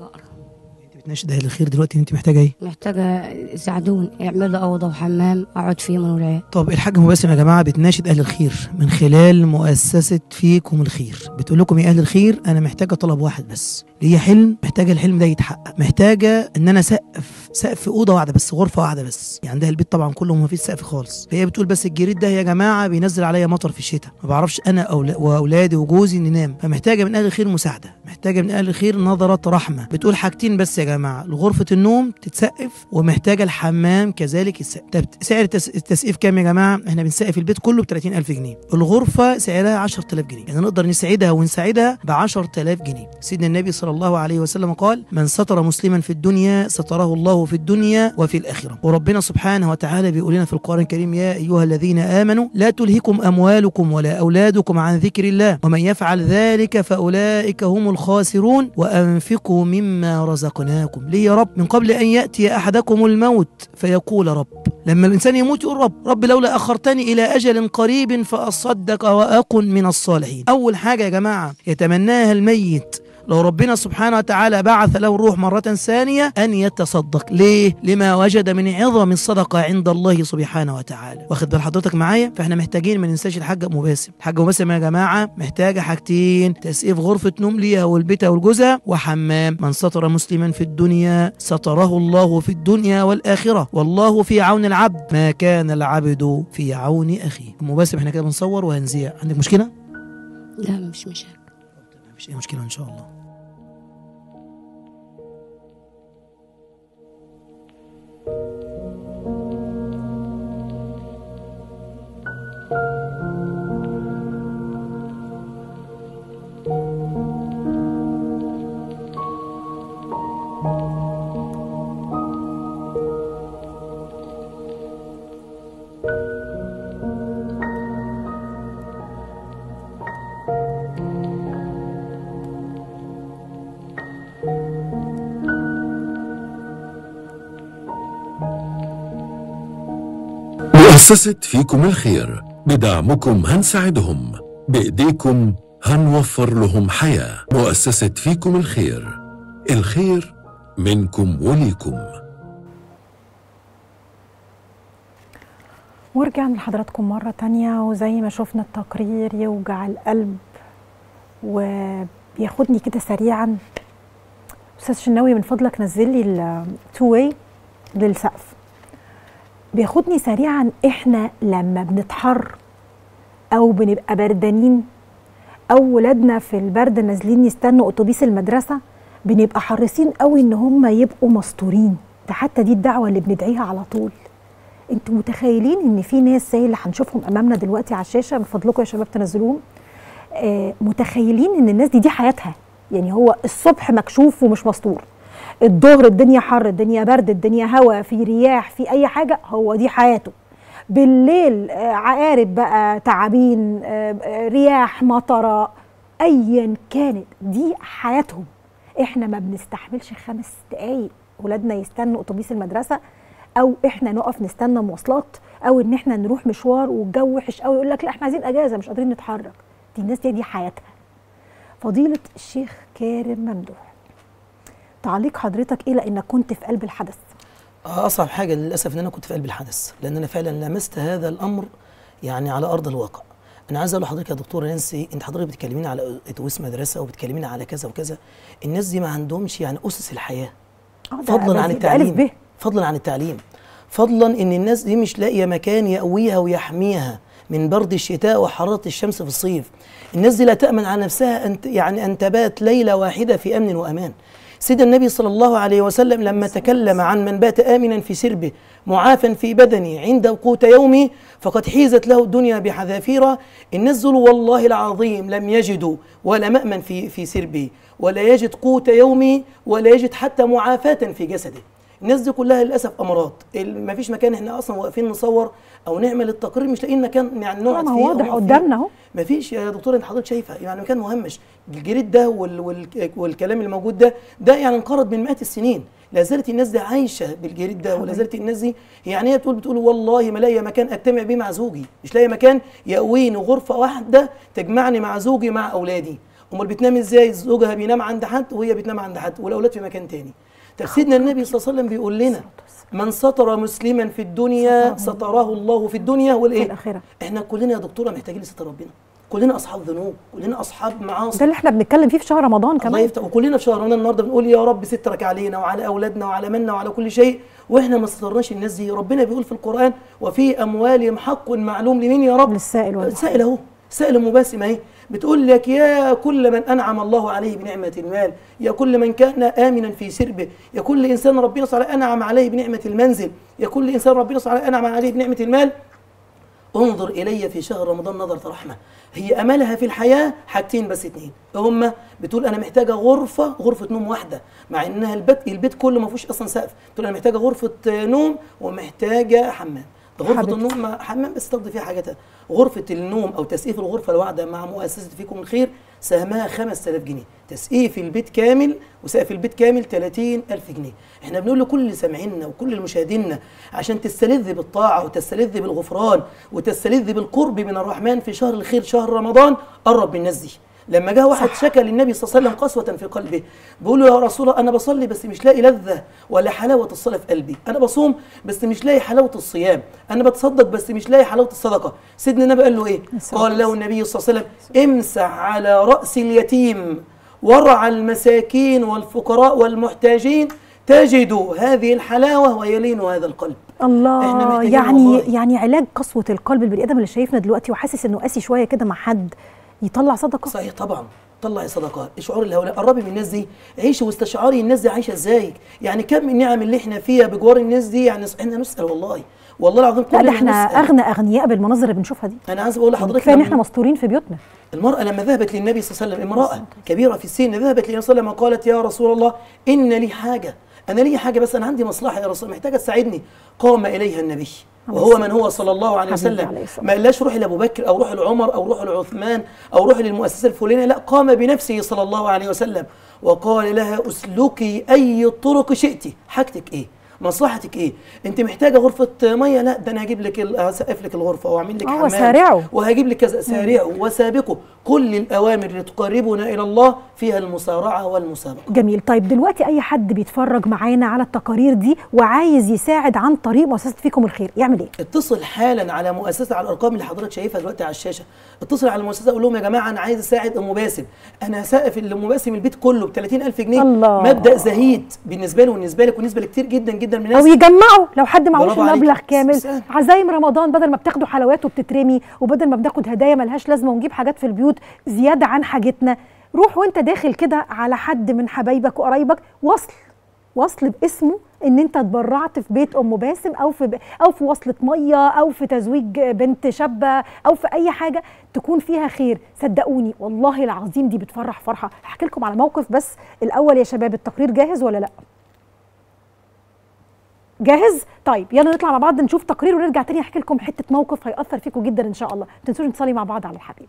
انت بتناشد اهل الخير دلوقتي انت محتاجه ايه محتاجه يساعدوني يعملوا اوضه وحمام اقعد فيه من والعيال طب الحاج مباسم يا جماعه بتناشد اهل الخير من خلال مؤسسه فيكم الخير بتقول لكم يا اهل الخير انا محتاجه طلب واحد بس ليا حلم محتاجه الحلم ده يتحقق محتاجه ان انا سقف سقف اوضه واحده بس غرفه واحده بس يعني عندها البيت طبعا كله ما فيش سقف خالص فهي بتقول بس الجريد ده يا جماعه بينزل عليا مطر في الشتاء ما بعرفش انا أولا- واولادي وجوزي ننام فمحتاجه من اهل الخير مساعده محتاجه من اهل الخير نظره رحمه بتقول حاجتين بس يا جماعه غرفه النوم تتسقف ومحتاجه الحمام كذلك السقف طب سعر التس- التسقيف كام يا جماعه احنا بنسقف البيت كله ب 30000 جنيه الغرفه سعرها 10000 جنيه يعني نقدر نساعدها ونساعدها ب 10000 جنيه سيدنا النبي صلى الله عليه وسلم قال من ستر مسلما في الدنيا ستره الله الله في الدنيا وفي الآخرة وربنا سبحانه وتعالى بيقول لنا في القرآن الكريم يا أيها الذين آمنوا لا تلهكم أموالكم ولا أولادكم عن ذكر الله ومن يفعل ذلك فأولئك هم الخاسرون وأنفقوا مما رزقناكم ليه يا رب من قبل أن يأتي أحدكم الموت فيقول رب لما الإنسان يموت يقول رب رب لولا أخرتني إلى أجل قريب فأصدق وأكن من الصالحين أول حاجة يا جماعة يتمناها الميت لو ربنا سبحانه وتعالى بعث له الروح مرة ثانية أن يتصدق ليه؟ لما وجد من عظم الصدقة عند الله سبحانه وتعالى واخد بال حضرتك معايا؟ فاحنا محتاجين ما ننساش الحاجة أم باسم الحاجة أم باسم يا جماعة محتاجة حاجتين تسقيف غرفة نوم ليها والبيتها والجوزها وحمام من ستر مسلما في الدنيا ستره الله في الدنيا والآخرة والله في عون العبد ما كان العبد في عون أخيه أم باسم احنا كده بنصور وهنذيع عندك مشكلة؟ لا مش مشاكل مفيش أي مشكلة إن شاء الله مؤسسة فيكم الخير بدعمكم هنساعدهم بإيديكم هنوفر لهم حياة مؤسسة فيكم الخير الخير منكم وليكم ورجعنا لحضراتكم مرة تانية وزي ما شفنا التقرير يوجع القلب وبياخدني كده سريعا أستاذ شناوي من فضلك نزل لي التو واي للسقف بياخدني سريعا احنا لما بنتحر او بنبقى بردانين او ولادنا في البرد نازلين يستنوا اتوبيس المدرسه بنبقى حريصين قوي ان هم يبقوا مستورين ده حتى دي الدعوه اللي بندعيها على طول انتوا متخيلين ان في ناس زي اللي هنشوفهم امامنا دلوقتي على الشاشه من فضلكم يا شباب تنزلوهم آه متخيلين ان الناس دي دي حياتها يعني هو الصبح مكشوف ومش مستور الظهر الدنيا حر الدنيا برد الدنيا هوا في رياح في اي حاجه هو دي حياته بالليل آه، عقارب بقى تعابين آه، آه، رياح مطره ايا كانت دي حياتهم احنا ما بنستحملش خمس دقايق ولادنا يستنوا اتوبيس المدرسه او احنا نقف نستنى مواصلات او ان احنا نروح مشوار والجو وحش قوي يقول لك لا احنا عايزين اجازه مش قادرين نتحرك دي الناس دي دي حياتها فضيله الشيخ كارم ممدوح تعليق حضرتك ايه لانك كنت في قلب الحدث اصعب حاجه للاسف ان انا كنت في قلب الحدث لان انا فعلا لمست هذا الامر يعني على ارض الواقع انا عايز اقول لحضرتك يا دكتوره نانسي انت حضرتك بتكلميني على اتوبيس مدرسه وبتكلميني على كذا وكذا الناس دي ما عندهمش يعني اسس الحياه آه، ده فضلا عن بس- ده ألف التعليم ب فضلا عن التعليم فضلا ان الناس دي مش لاقيه مكان يأويها ويحميها من برد الشتاء وحراره الشمس في الصيف الناس دي لا تأمن على نفسها أن ت- يعني أن تبات ليلة واحدة في أمن وأمان سيدنا النبي صلى الله عليه وسلم لما تكلم عن من بات آمنا في سربه معافا في بدنه عند قوت يومه فقد حيزت له الدنيا بحذافيرها الناس دول والله العظيم لم يجدوا ولا مأمن في في سربه ولا يجد قوت يومه ولا يجد حتى معافاة في جسده الناس دي كلها للاسف امراض ما فيش مكان احنا اصلا واقفين نصور او نعمل التقرير مش لاقيين مكان يعني نقعد ما فيه هو أو واضح نقف فيه. قدامنا اهو ما فيش يا دكتور انت حضرتك شايفه يعني مكان مهمش الجريد ده وال وال والكلام اللي موجود ده ده يعني انقرض من مئات السنين لا زالت الناس دي عايشه بالجريد ده ولا زالت الناس دي يعني هي بتقول بتقول والله ما لاقيه مكان اجتمع بيه مع زوجي مش لاقيه مكان يأويني غرفه واحده تجمعني مع زوجي مع اولادي امال بتنام ازاي زوجها بينام عند حد وهي بتنام عند حد والاولاد في مكان تاني طب سيدنا النبي صلى الله عليه وسلم بيقول لنا من ستر مسلما في الدنيا ستره الله في الدنيا في والايه الاخره احنا كلنا يا دكتوره محتاجين لستر ربنا كلنا اصحاب ذنوب كلنا اصحاب ده معاصي اللي احنا بنتكلم فيه في شهر رمضان الله كمان يفتح وكلنا في شهر رمضان النهارده بنقول يا رب سترك علينا وعلى اولادنا وعلى منا وعلى كل شيء واحنا ما سترناش الناس دي ربنا بيقول في القران وفي اموالهم حق معلوم لمين يا رب للسائل والمحروم. السائل اهو سائل مباسم اهي بتقول لك يا كل من انعم الله عليه بنعمه المال يا كل من كان امنا في سربه يا كل انسان ربنا صلى انعم عليه بنعمه المنزل يا كل انسان ربنا صلى انعم عليه بنعمه المال انظر الي في شهر رمضان نظره رحمه هي املها في الحياه حاجتين بس اتنين هما بتقول انا محتاجه غرفه غرفه نوم واحده مع انها البيت البيت كله ما فيهوش اصلا سقف بتقول انا محتاجه غرفه نوم ومحتاجه حمام غرفة حبيبتي. النوم مع حمام بس تقضي فيها حاجات غرفة النوم أو تسقيف الغرفة الواحدة مع مؤسسة فيكم الخير سهمها 5000 جنيه تسقيف البيت كامل وسقف البيت كامل 30000 جنيه احنا بنقول لكل اللي سامعيننا وكل المشاهدين عشان تستلذ بالطاعة وتستلذ بالغفران وتستلذ بالقرب من الرحمن في شهر الخير شهر رمضان قرب من الناس دي لما جاء واحد شكى للنبي صلى الله عليه وسلم قسوة في قلبه بيقول له يا رسول الله أنا بصلي بس مش لاقي لذة ولا حلاوة الصلاة في قلبي أنا بصوم بس مش لاقي حلاوة الصيام أنا بتصدق بس مش لاقي حلاوة الصدقة سيدنا النبي قال له إيه قال له النبي صلى الله عليه وسلم امسح على رأس اليتيم ورع المساكين والفقراء والمحتاجين تجد هذه الحلاوة ويلين هذا القلب إحنا الله محتاجين يعني والله. يعني علاج قسوه القلب البني ادم اللي شايفنا دلوقتي وحاسس انه قاسي شويه كده مع حد يطلع صدقه صحيح طبعا طلعي صدقات اشعار الهؤلاء قربي من الناس دي عيشي واستشعري الناس دي عايشه ازاي يعني كم النعم اللي احنا فيها بجوار الناس دي يعني احنا نسال والله والله العظيم لا ده كلنا احنا نسأل. اغنى اغنياء بالمناظر اللي بنشوفها دي انا عايز اقول لحضرتك كفايه ان لما- احنا مستورين في بيوتنا المرأة لما ذهبت للنبي صلى الله عليه وسلم امرأة كبيرة في السن ذهبت للنبي صلى الله عليه وسلم وقالت يا رسول الله إن لي حاجة أنا لي حاجة بس أنا عندي مصلحة يا رسول الله محتاجة تساعدني قام إليها النبي وهو من هو صلى الله عليه حبيبي وسلم عليه الصلاة ما قالش روحي لأبو بكر أو روحي لعمر أو روحي لعثمان أو روحي للمؤسسة الفلانية لا قام بنفسه صلى الله عليه وسلم وقال لها أسلكي أي طرق شئت حاجتك إيه مصلحتك ايه؟ انت محتاجه غرفه ميه؟ لا ده انا هجيب لك ال- هسقف لك الغرفه واعمل لك آه، حمام وسارعوا. وهجيب لك كذا سارعوا وسابقوا كل الاوامر اللي تقربنا الى الله فيها المسارعه والمسابقه جميل طيب دلوقتي اي حد بيتفرج معانا على التقارير دي وعايز يساعد عن طريق مؤسسه فيكم الخير يعمل ايه اتصل حالا على مؤسسه على الارقام اللي حضرتك شايفها دلوقتي على الشاشه اتصل على المؤسسه قول لهم يا جماعه انا عايز اساعد ام باسم انا هسقف ام باسم البيت كله ب 30000 جنيه الله. مبدا زهيد بالنسبه له وبالنسبه لك وبالنسبه لكتير جدا جدا من او الناس يجمعوا لو حد معهوش برافو عليك. المبلغ كامل سهل. عزايم رمضان بدل ما بتاخدوا حلوات وبتترمي وبدل ما بناخد هدايا ملهاش لازمه ونجيب حاجات في البيوت زياده عن حاجتنا روح وانت داخل كده على حد من حبايبك وقرايبك وصل وصل باسمه ان انت اتبرعت في بيت ام باسم او في ب... او في وصله ميه او في تزويج بنت شابه او في اي حاجه تكون فيها خير صدقوني والله العظيم دي بتفرح فرحه هحكي لكم على موقف بس الاول يا شباب التقرير جاهز ولا لا جاهز طيب يلا نطلع مع بعض نشوف تقرير ونرجع تاني احكي لكم حته موقف هيأثر فيكم جدا ان شاء الله ما تنسوش نصلي مع بعض على الحبيب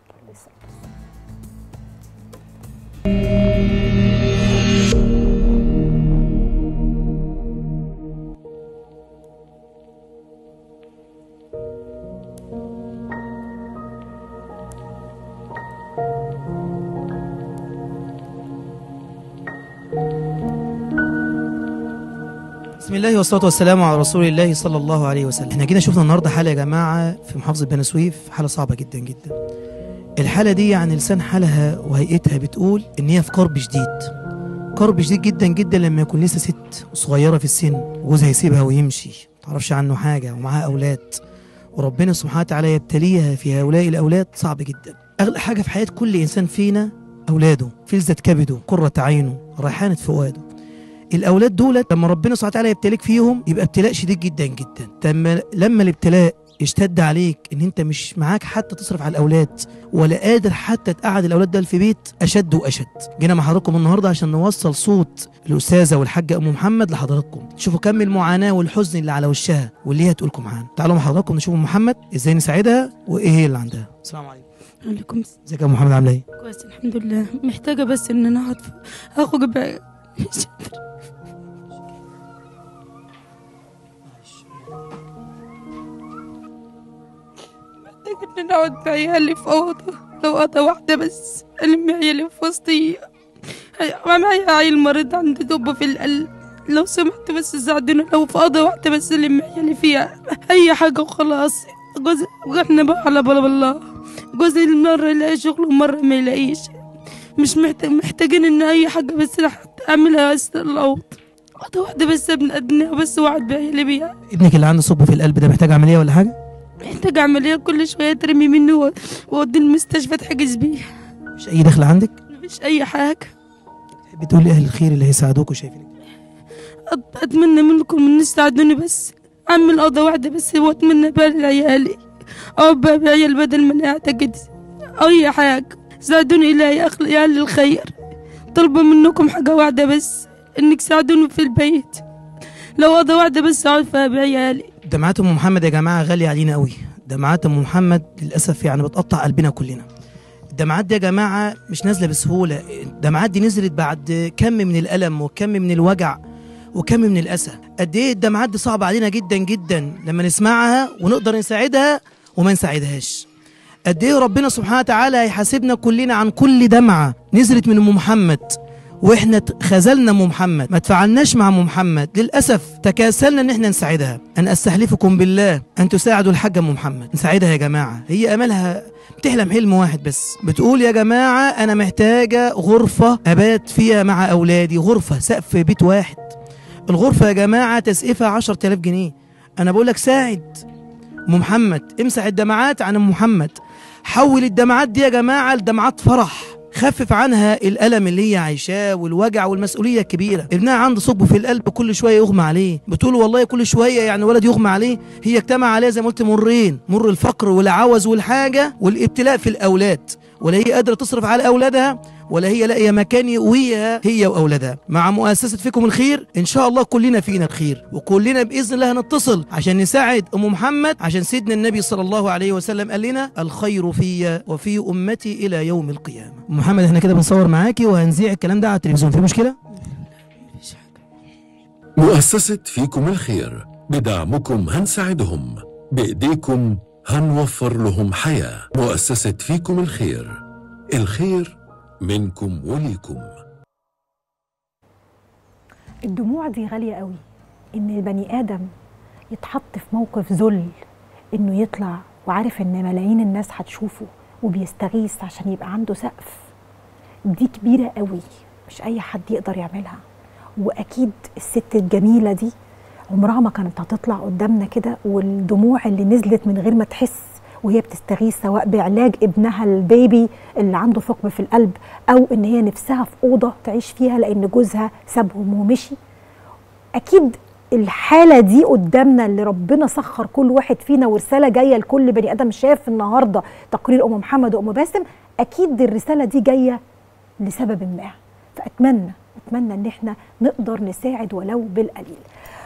بسم الله والصلاة والسلام على رسول الله صلى الله عليه وسلم احنا جينا شفنا النهاردة حالة يا جماعة في محافظة بني سويف حالة صعبة جدا جدا الحالة دي يعني لسان حالها وهيئتها بتقول ان هي في كرب شديد كرب شديد جدا جدا لما يكون لسه ست صغيرة في السن وجوزها يسيبها ويمشي متعرفش عنه حاجة ومعاها أولاد وربنا سبحانه وتعالى يبتليها في هؤلاء الأولاد صعب جدا أغلى حاجة في حياة كل إنسان فينا أولاده فلذة كبده قرة عينه ريحانة فؤاده الاولاد دولت لما ربنا سبحانه وتعالى يبتليك فيهم يبقى ابتلاء شديد جدا جدا لما لما الابتلاء يشتد عليك ان انت مش معاك حتى تصرف على الاولاد ولا قادر حتى تقعد الاولاد دول في بيت اشد واشد جينا مع حضراتكم النهارده عشان نوصل صوت الاستاذه والحاجه ام محمد لحضراتكم شوفوا كم المعاناه والحزن اللي على وشها واللي هي هتقولكم معانا تعالوا مع حضراتكم نشوف ام محمد ازاي نساعدها وايه هي اللي عندها السلام عليكم عليكم السلام. ازيك يا أم محمد عامله ايه كويس الحمد لله محتاجة بس إن أنا أقعد أخد بقى مش قادرة. محتاجة إن أنا أقعد بعيالي في أوضة لو أوضة واحدة بس ألم عيالي في وسطي هي- معايا عيل مريض عنده دب في القلب لو سمحت بس ساعدونا لو في أوضة واحدة بس ألم عيالي فيها أي حاجة وخلاص جوزي وإحنا بقى على بلا الله جوزي مرة يلاقي شغل ومرة ما يلاقيش مش محتاج محتاجين ان اي حاجه بس راح اعملها بس الاوض واحده واحده بس ابن ادنى بس وعد بعيالي بيها ابنك اللي عنده ثقب في القلب ده محتاج عمليه ولا حاجه محتاج عمليه كل شويه ترمي منه و- واودي المستشفى تحجز بيه مش اي دخل عندك مفيش اي حاجه بتقول اهل الخير اللي هيساعدوك وشايفينك أت- اتمنى منكم ان تساعدوني بس اعمل اوضه واحده بس واتمنى بقى لعيالي أو باب عيال بدل ما أنا قاعدة كده أي حاجة ساعدوني إلهي يا أخ- يا أهل الخير طلبة منكم حاجة واحدة بس إنك تساعدوني في البيت لو أوضة واحدة بس أقعد فيها بعيالي دمعات ام محمد يا جماعه غاليه علينا قوي دمعات ام محمد للاسف يعني بتقطع قلبنا كلنا الدمعات دي يا جماعه مش نازله بسهوله الدمعات دي نزلت بعد كم من الالم وكم من الوجع وكم من الاسى قد ايه الدمعات دي صعبه علينا جدا جدا لما نسمعها ونقدر نساعدها وما نساعدهاش قد ايه ربنا سبحانه وتعالى هيحاسبنا كلنا عن كل دمعه نزلت من ام محمد واحنا ت- خذلنا ام محمد ما تفعلناش مع ام محمد للاسف تكاسلنا ان احنا نساعدها ان استحلفكم بالله ان تساعدوا الحاجه ام محمد نساعدها يا جماعه هي املها بتحلم حلم واحد بس بتقول يا جماعه انا محتاجه غرفه ابات فيها مع اولادي غرفه سقف بيت واحد الغرفه يا جماعه تسقيفها 10000 جنيه انا بقول لك ساعد ام محمد امسح الدمعات عن ام محمد حول الدمعات دي يا جماعه لدمعات فرح خفف عنها الالم اللي هي عايشاه والوجع والمسؤوليه الكبيره ابنها عنده ثقب في القلب كل شويه يغمى عليه بتقول والله كل شويه يعني ولد يغمى عليه هي اجتمع عليها زي ما قلت مرين مر الفقر والعوز والحاجه والابتلاء في الاولاد ولا هي قادره تصرف على اولادها ولا هي لاقيه مكان يقويها هي واولادها مع مؤسسه فيكم الخير ان شاء الله كلنا فينا الخير وكلنا باذن الله هنتصل عشان نساعد ام محمد عشان سيدنا النبي صلى الله عليه وسلم قال لنا الخير في وفي امتي الى يوم القيامه أم محمد احنا كده بنصور معاكي وهنذيع الكلام ده على التلفزيون في مشكله مؤسسة فيكم الخير بدعمكم هنساعدهم بإيديكم هنوفر لهم حياة مؤسسة فيكم الخير الخير منكم وليكم الدموع دي غالية قوي إن البني آدم يتحط في موقف ذل إنه يطلع وعارف إن ملايين الناس هتشوفه وبيستغيث عشان يبقى عنده سقف دي كبيرة قوي مش أي حد يقدر يعملها وأكيد الست الجميلة دي عمرها ما كانت هتطلع قدامنا كده والدموع اللي نزلت من غير ما تحس وهي بتستغيث سواء بعلاج ابنها البيبي اللي عنده ثقب في القلب او ان هي نفسها في اوضه تعيش فيها لان جوزها سابهم ومشي اكيد الحاله دي قدامنا اللي ربنا سخر كل واحد فينا ورساله جايه لكل بني ادم شاف النهارده تقرير ام محمد وام باسم اكيد الرساله دي جايه لسبب ما فاتمنى اتمنى ان احنا نقدر نساعد ولو بالقليل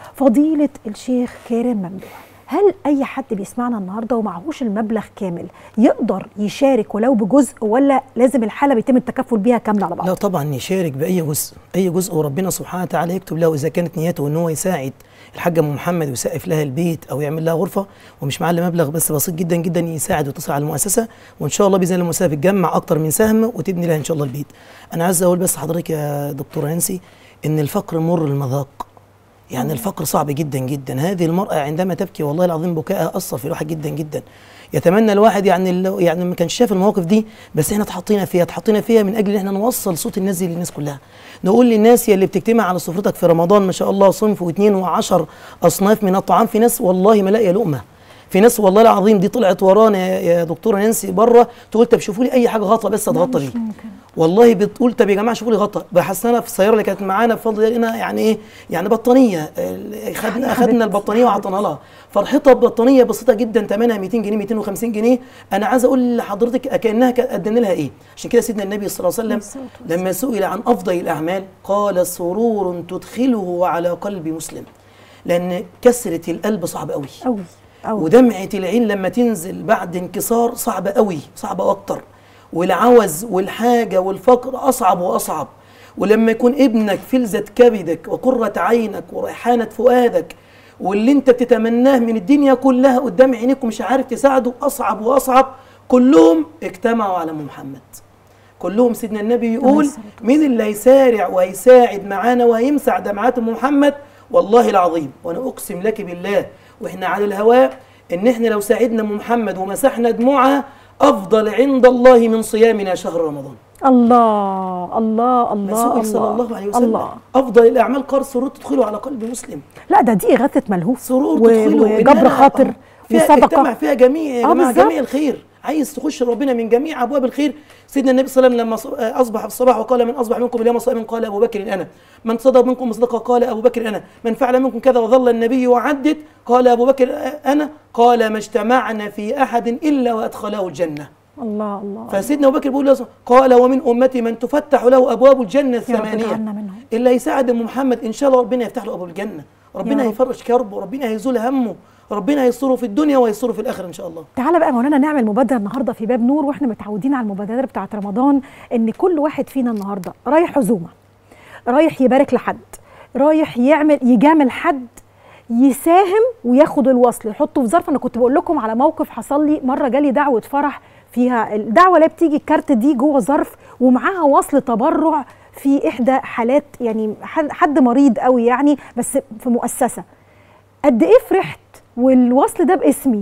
فضيله الشيخ كارم ممدوح هل اي حد بيسمعنا النهارده ومعهوش المبلغ كامل يقدر يشارك ولو بجزء ولا لازم الحاله بيتم التكفل بيها كامله على بعض لا طبعا يشارك باي جزء اي جزء وربنا سبحانه وتعالى يكتب له اذا كانت نيته ان هو يساعد الحاجه ام محمد ويسقف لها البيت او يعمل لها غرفه ومش معاه إلا مبلغ بس بسيط جدا جدا يساعد ويتصل على المؤسسه وان شاء الله باذن الله المؤسسه بتجمع اكتر من سهم وتبني لها ان شاء الله البيت انا عايز اقول بس حضرتك يا دكتوره نانسي ان الفقر مر المذاق يعني الفقر صعب جدا جدا هذه المرأة عندما تبكي والله العظيم بكائها أثر في الواحد جدا جدا يتمنى الواحد يعني اللي يعني ما كانش شاف المواقف دي بس احنا اتحطينا فيها اتحطينا فيها من اجل ان احنا نوصل صوت الناس دي للناس كلها نقول للناس يا اللي بتجتمع على سفرتك في رمضان ما شاء الله صنف واثنين وعشر اصناف من الطعام في ناس والله ما لاقيه لقمه في ناس والله العظيم دي طلعت ورانا يا يا دكتوره نانسي بره تقول طب شوفوا لي اي حاجه غطا بس اتغطى بيه والله بتقول طب يا جماعه شوفوا لي غطا بحسنا في السياره اللي كانت معانا بفضل الله لقينا يعني ايه يعني بطانيه آه، خدنا خدنا البطانيه وعطينا لها فرحتها ببطانيه بسيطه جدا ثمنها 200 جنيه 250 جنيه انا عايز اقول لحضرتك كانها كان قدمنا لها ايه عشان كده سيدنا النبي صلى الله عليه وسلم لما سئل عن افضل الاعمال قال سرور تدخله على قلب مسلم لان كسره القلب صعب قوي قوي قوي ودمعة العين لما تنزل بعد انكسار صعبة قوي صعبة أكتر والعوز والحاجة والفقر أصعب وأصعب ولما يكون ابنك فلذة كبدك وقرة عينك وريحانة فؤادك واللي انت بتتمناه من الدنيا كلها قدام عينيك ومش عارف تساعده أصعب وأصعب كلهم اجتمعوا على أم محمد كلهم سيدنا النبي يقول الصلاة مين اللي هيسارع وهيساعد معانا وهيمسع دمعات ام محمد والله العظيم وانا اقسم لك بالله واحنا على الهواء ان احنا لو ساعدنا ام محمد ومسحنا دموعها افضل عند الله من صيامنا شهر رمضان الله الله الله رسول صلى الله عليه وسلم الله افضل الاعمال قال سرور تدخله على قلب مسلم لا ده دي إغاثة ملهوف سرور و- تدخله وجبر إنها خاطر فيها وصدقة اجتمع فيها جميع يا آه جماعه بالظبط. جميع الخير عايز تخش ربنا من جميع ابواب الخير سيدنا النبي صلى الله عليه وسلم لما ص- اصبح في الصباح وقال من اصبح منكم اليوم صائما قال ابو بكر انا من صدق منكم مصدقا قال ابو بكر انا من فعل منكم كذا وظل النبي وعدد قال ابو بكر انا قال ما اجتمعنا في احد الا وادخله الجنه الله الله فسيدنا ابو بكر بيقول له قال ومن امتي من تفتح له ابواب الجنه رب الثمانيه اجعلنا منهم. اللي هيساعد ام محمد ان شاء الله ربنا يفتح له ابواب الجنه ربنا رب. هيفرج كربه ربنا هيزول همه ربنا هيستره في الدنيا وهيستره في الاخره ان شاء الله تعالى بقى مولانا نعمل مبادره النهارده في باب نور واحنا متعودين على المبادرات بتاعه رمضان ان كل واحد فينا النهارده رايح عزومه رايح يبارك لحد رايح يعمل يجامل حد يساهم وياخد الوصل يحطه في ظرف انا كنت بقول لكم على موقف حصل لي مره جالي دعوه فرح فيها الدعوه اللي بتيجي الكارت دي جوه ظرف ومعاها وصل تبرع في احدى حالات يعني حد- حد مريض قوي يعني بس في مؤسسه قد ايه فرحت والوصل ده باسمي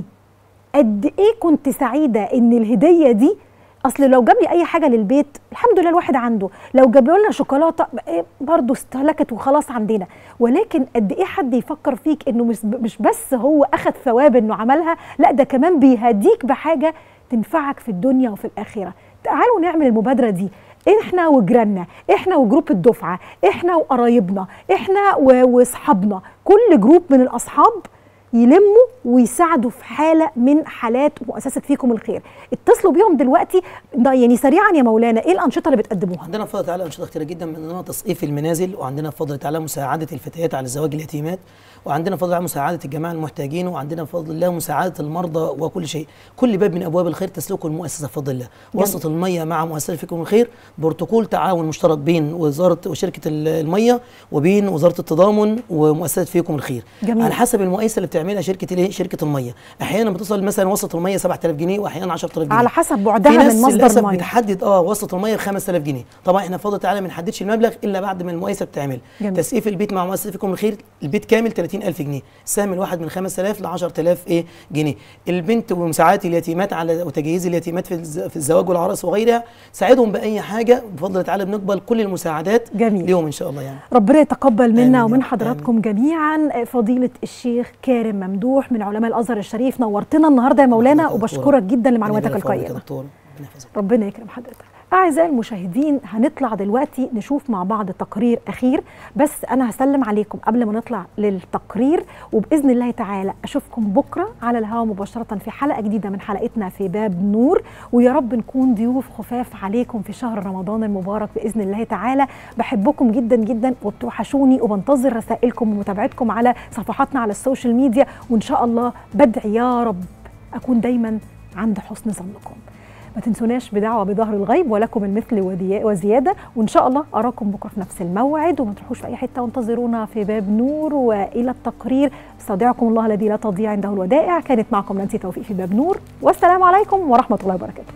قد ايه كنت سعيده ان الهديه دي اصل لو جاب لي اي حاجه للبيت الحمد لله الواحد عنده لو جاب لنا شوكولاته إيه برضه استهلكت وخلاص عندنا ولكن قد ايه حد يفكر فيك انه مش مش بس هو اخذ ثواب انه عملها لا ده كمان بيهديك بحاجه تنفعك في الدنيا وفي الاخره تعالوا نعمل المبادره دي احنا وجيراننا احنا وجروب الدفعه احنا وقرايبنا احنا و- واصحابنا كل جروب من الاصحاب يلموا ويساعدوا في حاله من حالات مؤسسه فيكم الخير اتصلوا بيهم دلوقتي ده يعني سريعا يا مولانا ايه الانشطه اللي بتقدموها عندنا بفضل تعالى انشطه كتيره جدا من ضمنها تصقيف المنازل وعندنا بفضل تعالى مساعده الفتيات على زواج اليتيمات وعندنا بفضل تعالى مساعده الجماعه المحتاجين وعندنا بفضل الله مساعده المرضى وكل شيء كل باب من ابواب الخير تسلكه المؤسسه بفضل الله وسط الميه مع مؤسسه فيكم الخير بروتوكول تعاون مشترك بين وزاره وشركه ال- الميه وبين وزاره التضامن ومؤسسه فيكم الخير جميل. على حسب المؤسسه اللي بتعملها شركه الايه شركه الميه احيانا بتصل مثلا وسط الميه 7000 جنيه واحيانا 10000 جنيه على حسب في بعدها ناس من مصدر للأسف الميه بتحدد اه وسط الميه ب 5000 جنيه طبعا احنا بفضل تعالى ما بنحددش المبلغ الا بعد ما المؤسسه بتعمل جميل. تسقيف البيت مع مؤسسه فيكم الخير البيت كامل 30000 جنيه السهم الواحد من 5000 ل 10000 ايه جنيه البنت ومساعده اليتيمات على وتجهيز اليتيمات في الز- في الزواج والعرس وغيرها ساعدهم باي حاجه بفضل تعالى بنقبل كل المساعدات جميل. ليهم ان شاء الله يعني ربنا يتقبل آمين منا يا ومن رب. حضراتكم جميعا فضيلة الشيخ كارم ممدوح من علماء الأزهر الشريف نورتنا النهاردة يا مولانا حضرتك يا وبشكرك دكتورة. جدا لمعلوماتك ربنا يبارك فيك يا القيمة دكتور ربنا يحفظك ربنا يكرم حضرتك أعزائي المشاهدين هنطلع دلوقتي نشوف مع بعض تقرير أخير بس أنا هسلم عليكم قبل ما نطلع للتقرير وبإذن الله تعالى أشوفكم بكرة على الهواء مباشرة في حلقة جديدة من حلقتنا في باب نور ويا رب نكون ضيوف خفاف عليكم في شهر رمضان المبارك بإذن الله تعالى بحبكم جدا جدا وبتوحشوني وبنتظر رسائلكم ومتابعتكم على صفحاتنا على السوشيال ميديا وإن شاء الله بدعي يا رب أكون دايما عند حسن ظنكم ما تنسوناش بدعوة بظهر الغيب ولكم المثل ودي- وزيادة وإن شاء الله أراكم بكرة في نفس الموعد وما تروحوش في أي حتة وانتظرونا في باب نور وإلى التقرير استودعكم الله الذي لا تضيع عنده الودائع كانت معكم نانسي توفيق في باب نور والسلام عليكم ورحمة الله وبركاته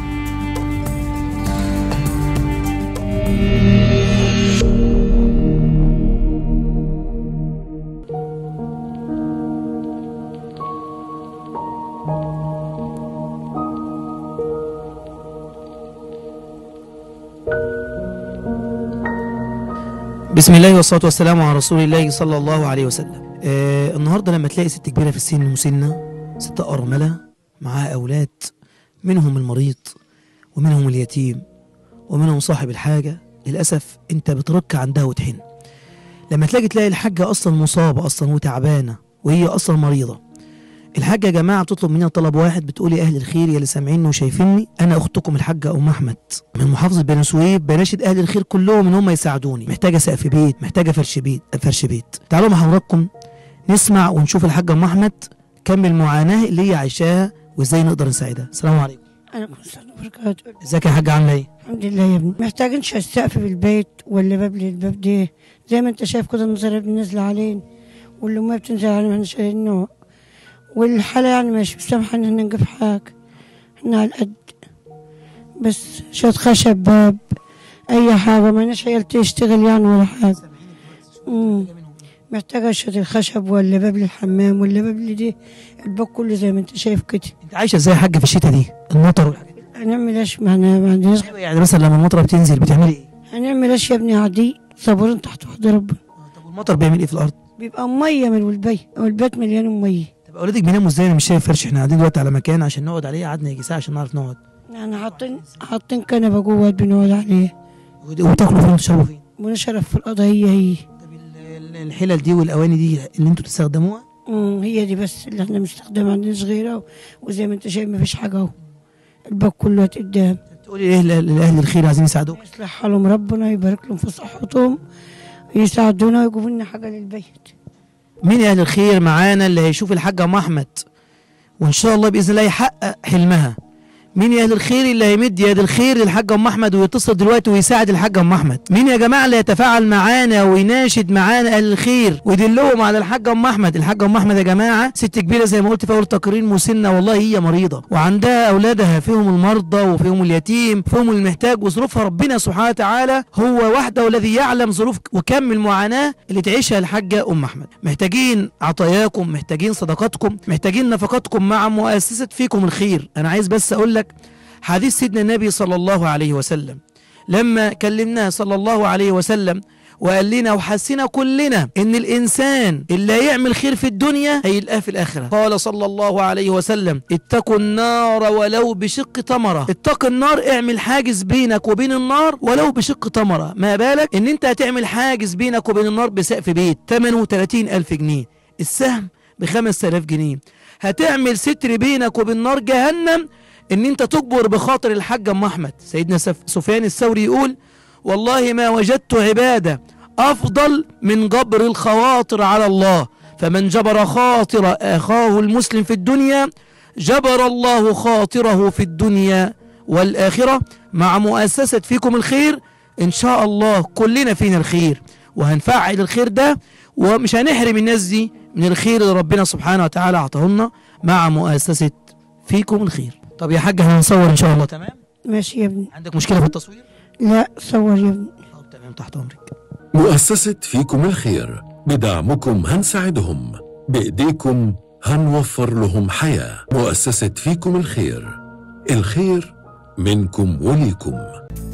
بسم الله والصلاة والسلام على رسول الله صلى الله عليه وسلم آه النهاردة لما تلاقي ست كبيرة في السن مسنة ست أرملة معاها أولاد منهم المريض ومنهم اليتيم ومنهم صاحب الحاجة للأسف أنت بترك عندها وتحن لما تلاقي تلاقي الحاجة أصلا مصابة أصلا وتعبانة وهي أصلا مريضة الحاجة يا جماعة بتطلب مننا طلب واحد بتقول يا أهل الخير يا اللي سامعيني وشايفيني أنا أختكم الحاجة أم أحمد من محافظة بني سويف بناشد أهل الخير كلهم إن هم يساعدوني محتاجة سقف بيت محتاجة فرش بيت فرش بيت تعالوا مع حضراتكم نسمع ونشوف الحاجة أم أحمد كم المعاناة اللي هي عايشاها وإزاي نقدر نساعدها السلام عليكم عليكم السلام وبركاته ازيك يا حاجة عاملة إيه؟ الحمد لله يا ابني محتاجينش السقف بالبيت ولا باب للباب ده زي ما انت شايف كده المصاريف اللي نازله علينا واللي ما بتنزل علينا احنا شايلينه والحالة يعني مش مسامحة ان احنا نجيب حاجة احنا على القد بس شوية خشب باب اي حاجة ما لناش عيال تشتغل يعني ولا حاجة مم. محتاجة شوية الخشب ولا باب للحمام ولا باب لدي الباب كله زي ما انت شايف كده أنت عايشة إزاي يا حاجة في الشتاء دي؟ المطر والحاجات دي هنعمل ايش ما احنا ما عندناش أيوة يعني مثلا لما المطرة بتنزل بتعملي إيه؟ هنعمل ايش يا ابني عادي صبرين تحت وحد ربنا طب والمطر بيعمل إيه في الأرض؟ بيبقى ميه من البيت والبيت مليان ميه طب اولادك بيناموا ازاي انا مش شايف فرش احنا قاعدين دلوقتي على مكان عشان نقعد عليه قعدنا يجي ساعه عشان نعرف نقعد يعني حاطين حاطين كنبه جوه بنقعد عليه ود- وتاكلوا فين وتشربوا فين ونشرب في القضيه هي طب ال- ال- الحلل دي والاواني دي اللي انتوا بتستخدموها مم، هي دي بس اللي احنا بنستخدمها عندنا صغيره وزي ما انت شايف مفيش حاجه اهو الباك كله قدام تقولي ايه ل- لاهل الخير عايزين يساعدوك يصلح حالهم ربنا يبارك لهم في صحتهم يساعدونا ويجيبوا لنا حاجه للبيت مين اهل الخير معانا اللي هيشوف الحاجه ام احمد وان شاء الله باذن الله يحقق حلمها مين يا اهل الخير اللي هيمد يد الخير للحاجه ام احمد ويتصل دلوقتي ويساعد الحاجه ام احمد مين يا جماعه اللي يتفاعل معانا ويناشد معانا اهل الخير ويدلهم على الحاجه ام احمد الحاجه ام احمد يا جماعه ست كبيره زي ما قلت في اول تقرير مسنه والله هي مريضه وعندها اولادها فيهم المرضى وفيهم اليتيم فيهم المحتاج وظروفها ربنا سبحانه وتعالى هو وحده الذي يعلم ظروف وكم المعاناه اللي تعيشها الحاجه ام احمد محتاجين عطاياكم محتاجين صدقاتكم محتاجين نفقاتكم مع مؤسسه فيكم الخير انا عايز بس اقول لك حديث سيدنا النبي صلى الله عليه وسلم لما كلمناه صلى الله عليه وسلم وقال لنا وحسنا كلنا ان الانسان اللي هيعمل خير في الدنيا هيلقاه في الاخره قال صلى الله عليه وسلم اتقوا النار ولو بشق تمره اتق النار اعمل حاجز بينك وبين النار ولو بشق تمره ما بالك ان انت هتعمل حاجز بينك وبين النار بسقف بيت ثمنه 30 الف جنيه السهم ب 5000 جنيه هتعمل ستر بينك وبين نار جهنم ان انت تجبر بخاطر الحاج ام احمد سيدنا سف- سفيان الثوري يقول والله ما وجدت عباده افضل من جبر الخواطر على الله فمن جبر خاطر اخاه المسلم في الدنيا جبر الله خاطره في الدنيا والاخره مع مؤسسه فيكم الخير ان شاء الله كلنا فينا الخير وهنفعل الخير ده ومش هنحرم الناس دي من الخير اللي ربنا سبحانه وتعالى اعطاه لنا مع مؤسسه فيكم الخير طب يا حاج هنصور ان شاء الله تمام ماشي يا ابني عندك مشكله في التصوير لا صور يا ابني طب تمام تحت امرك مؤسسة فيكم الخير بدعمكم هنساعدهم بإيديكم هنوفر لهم حياة مؤسسة فيكم الخير الخير منكم وليكم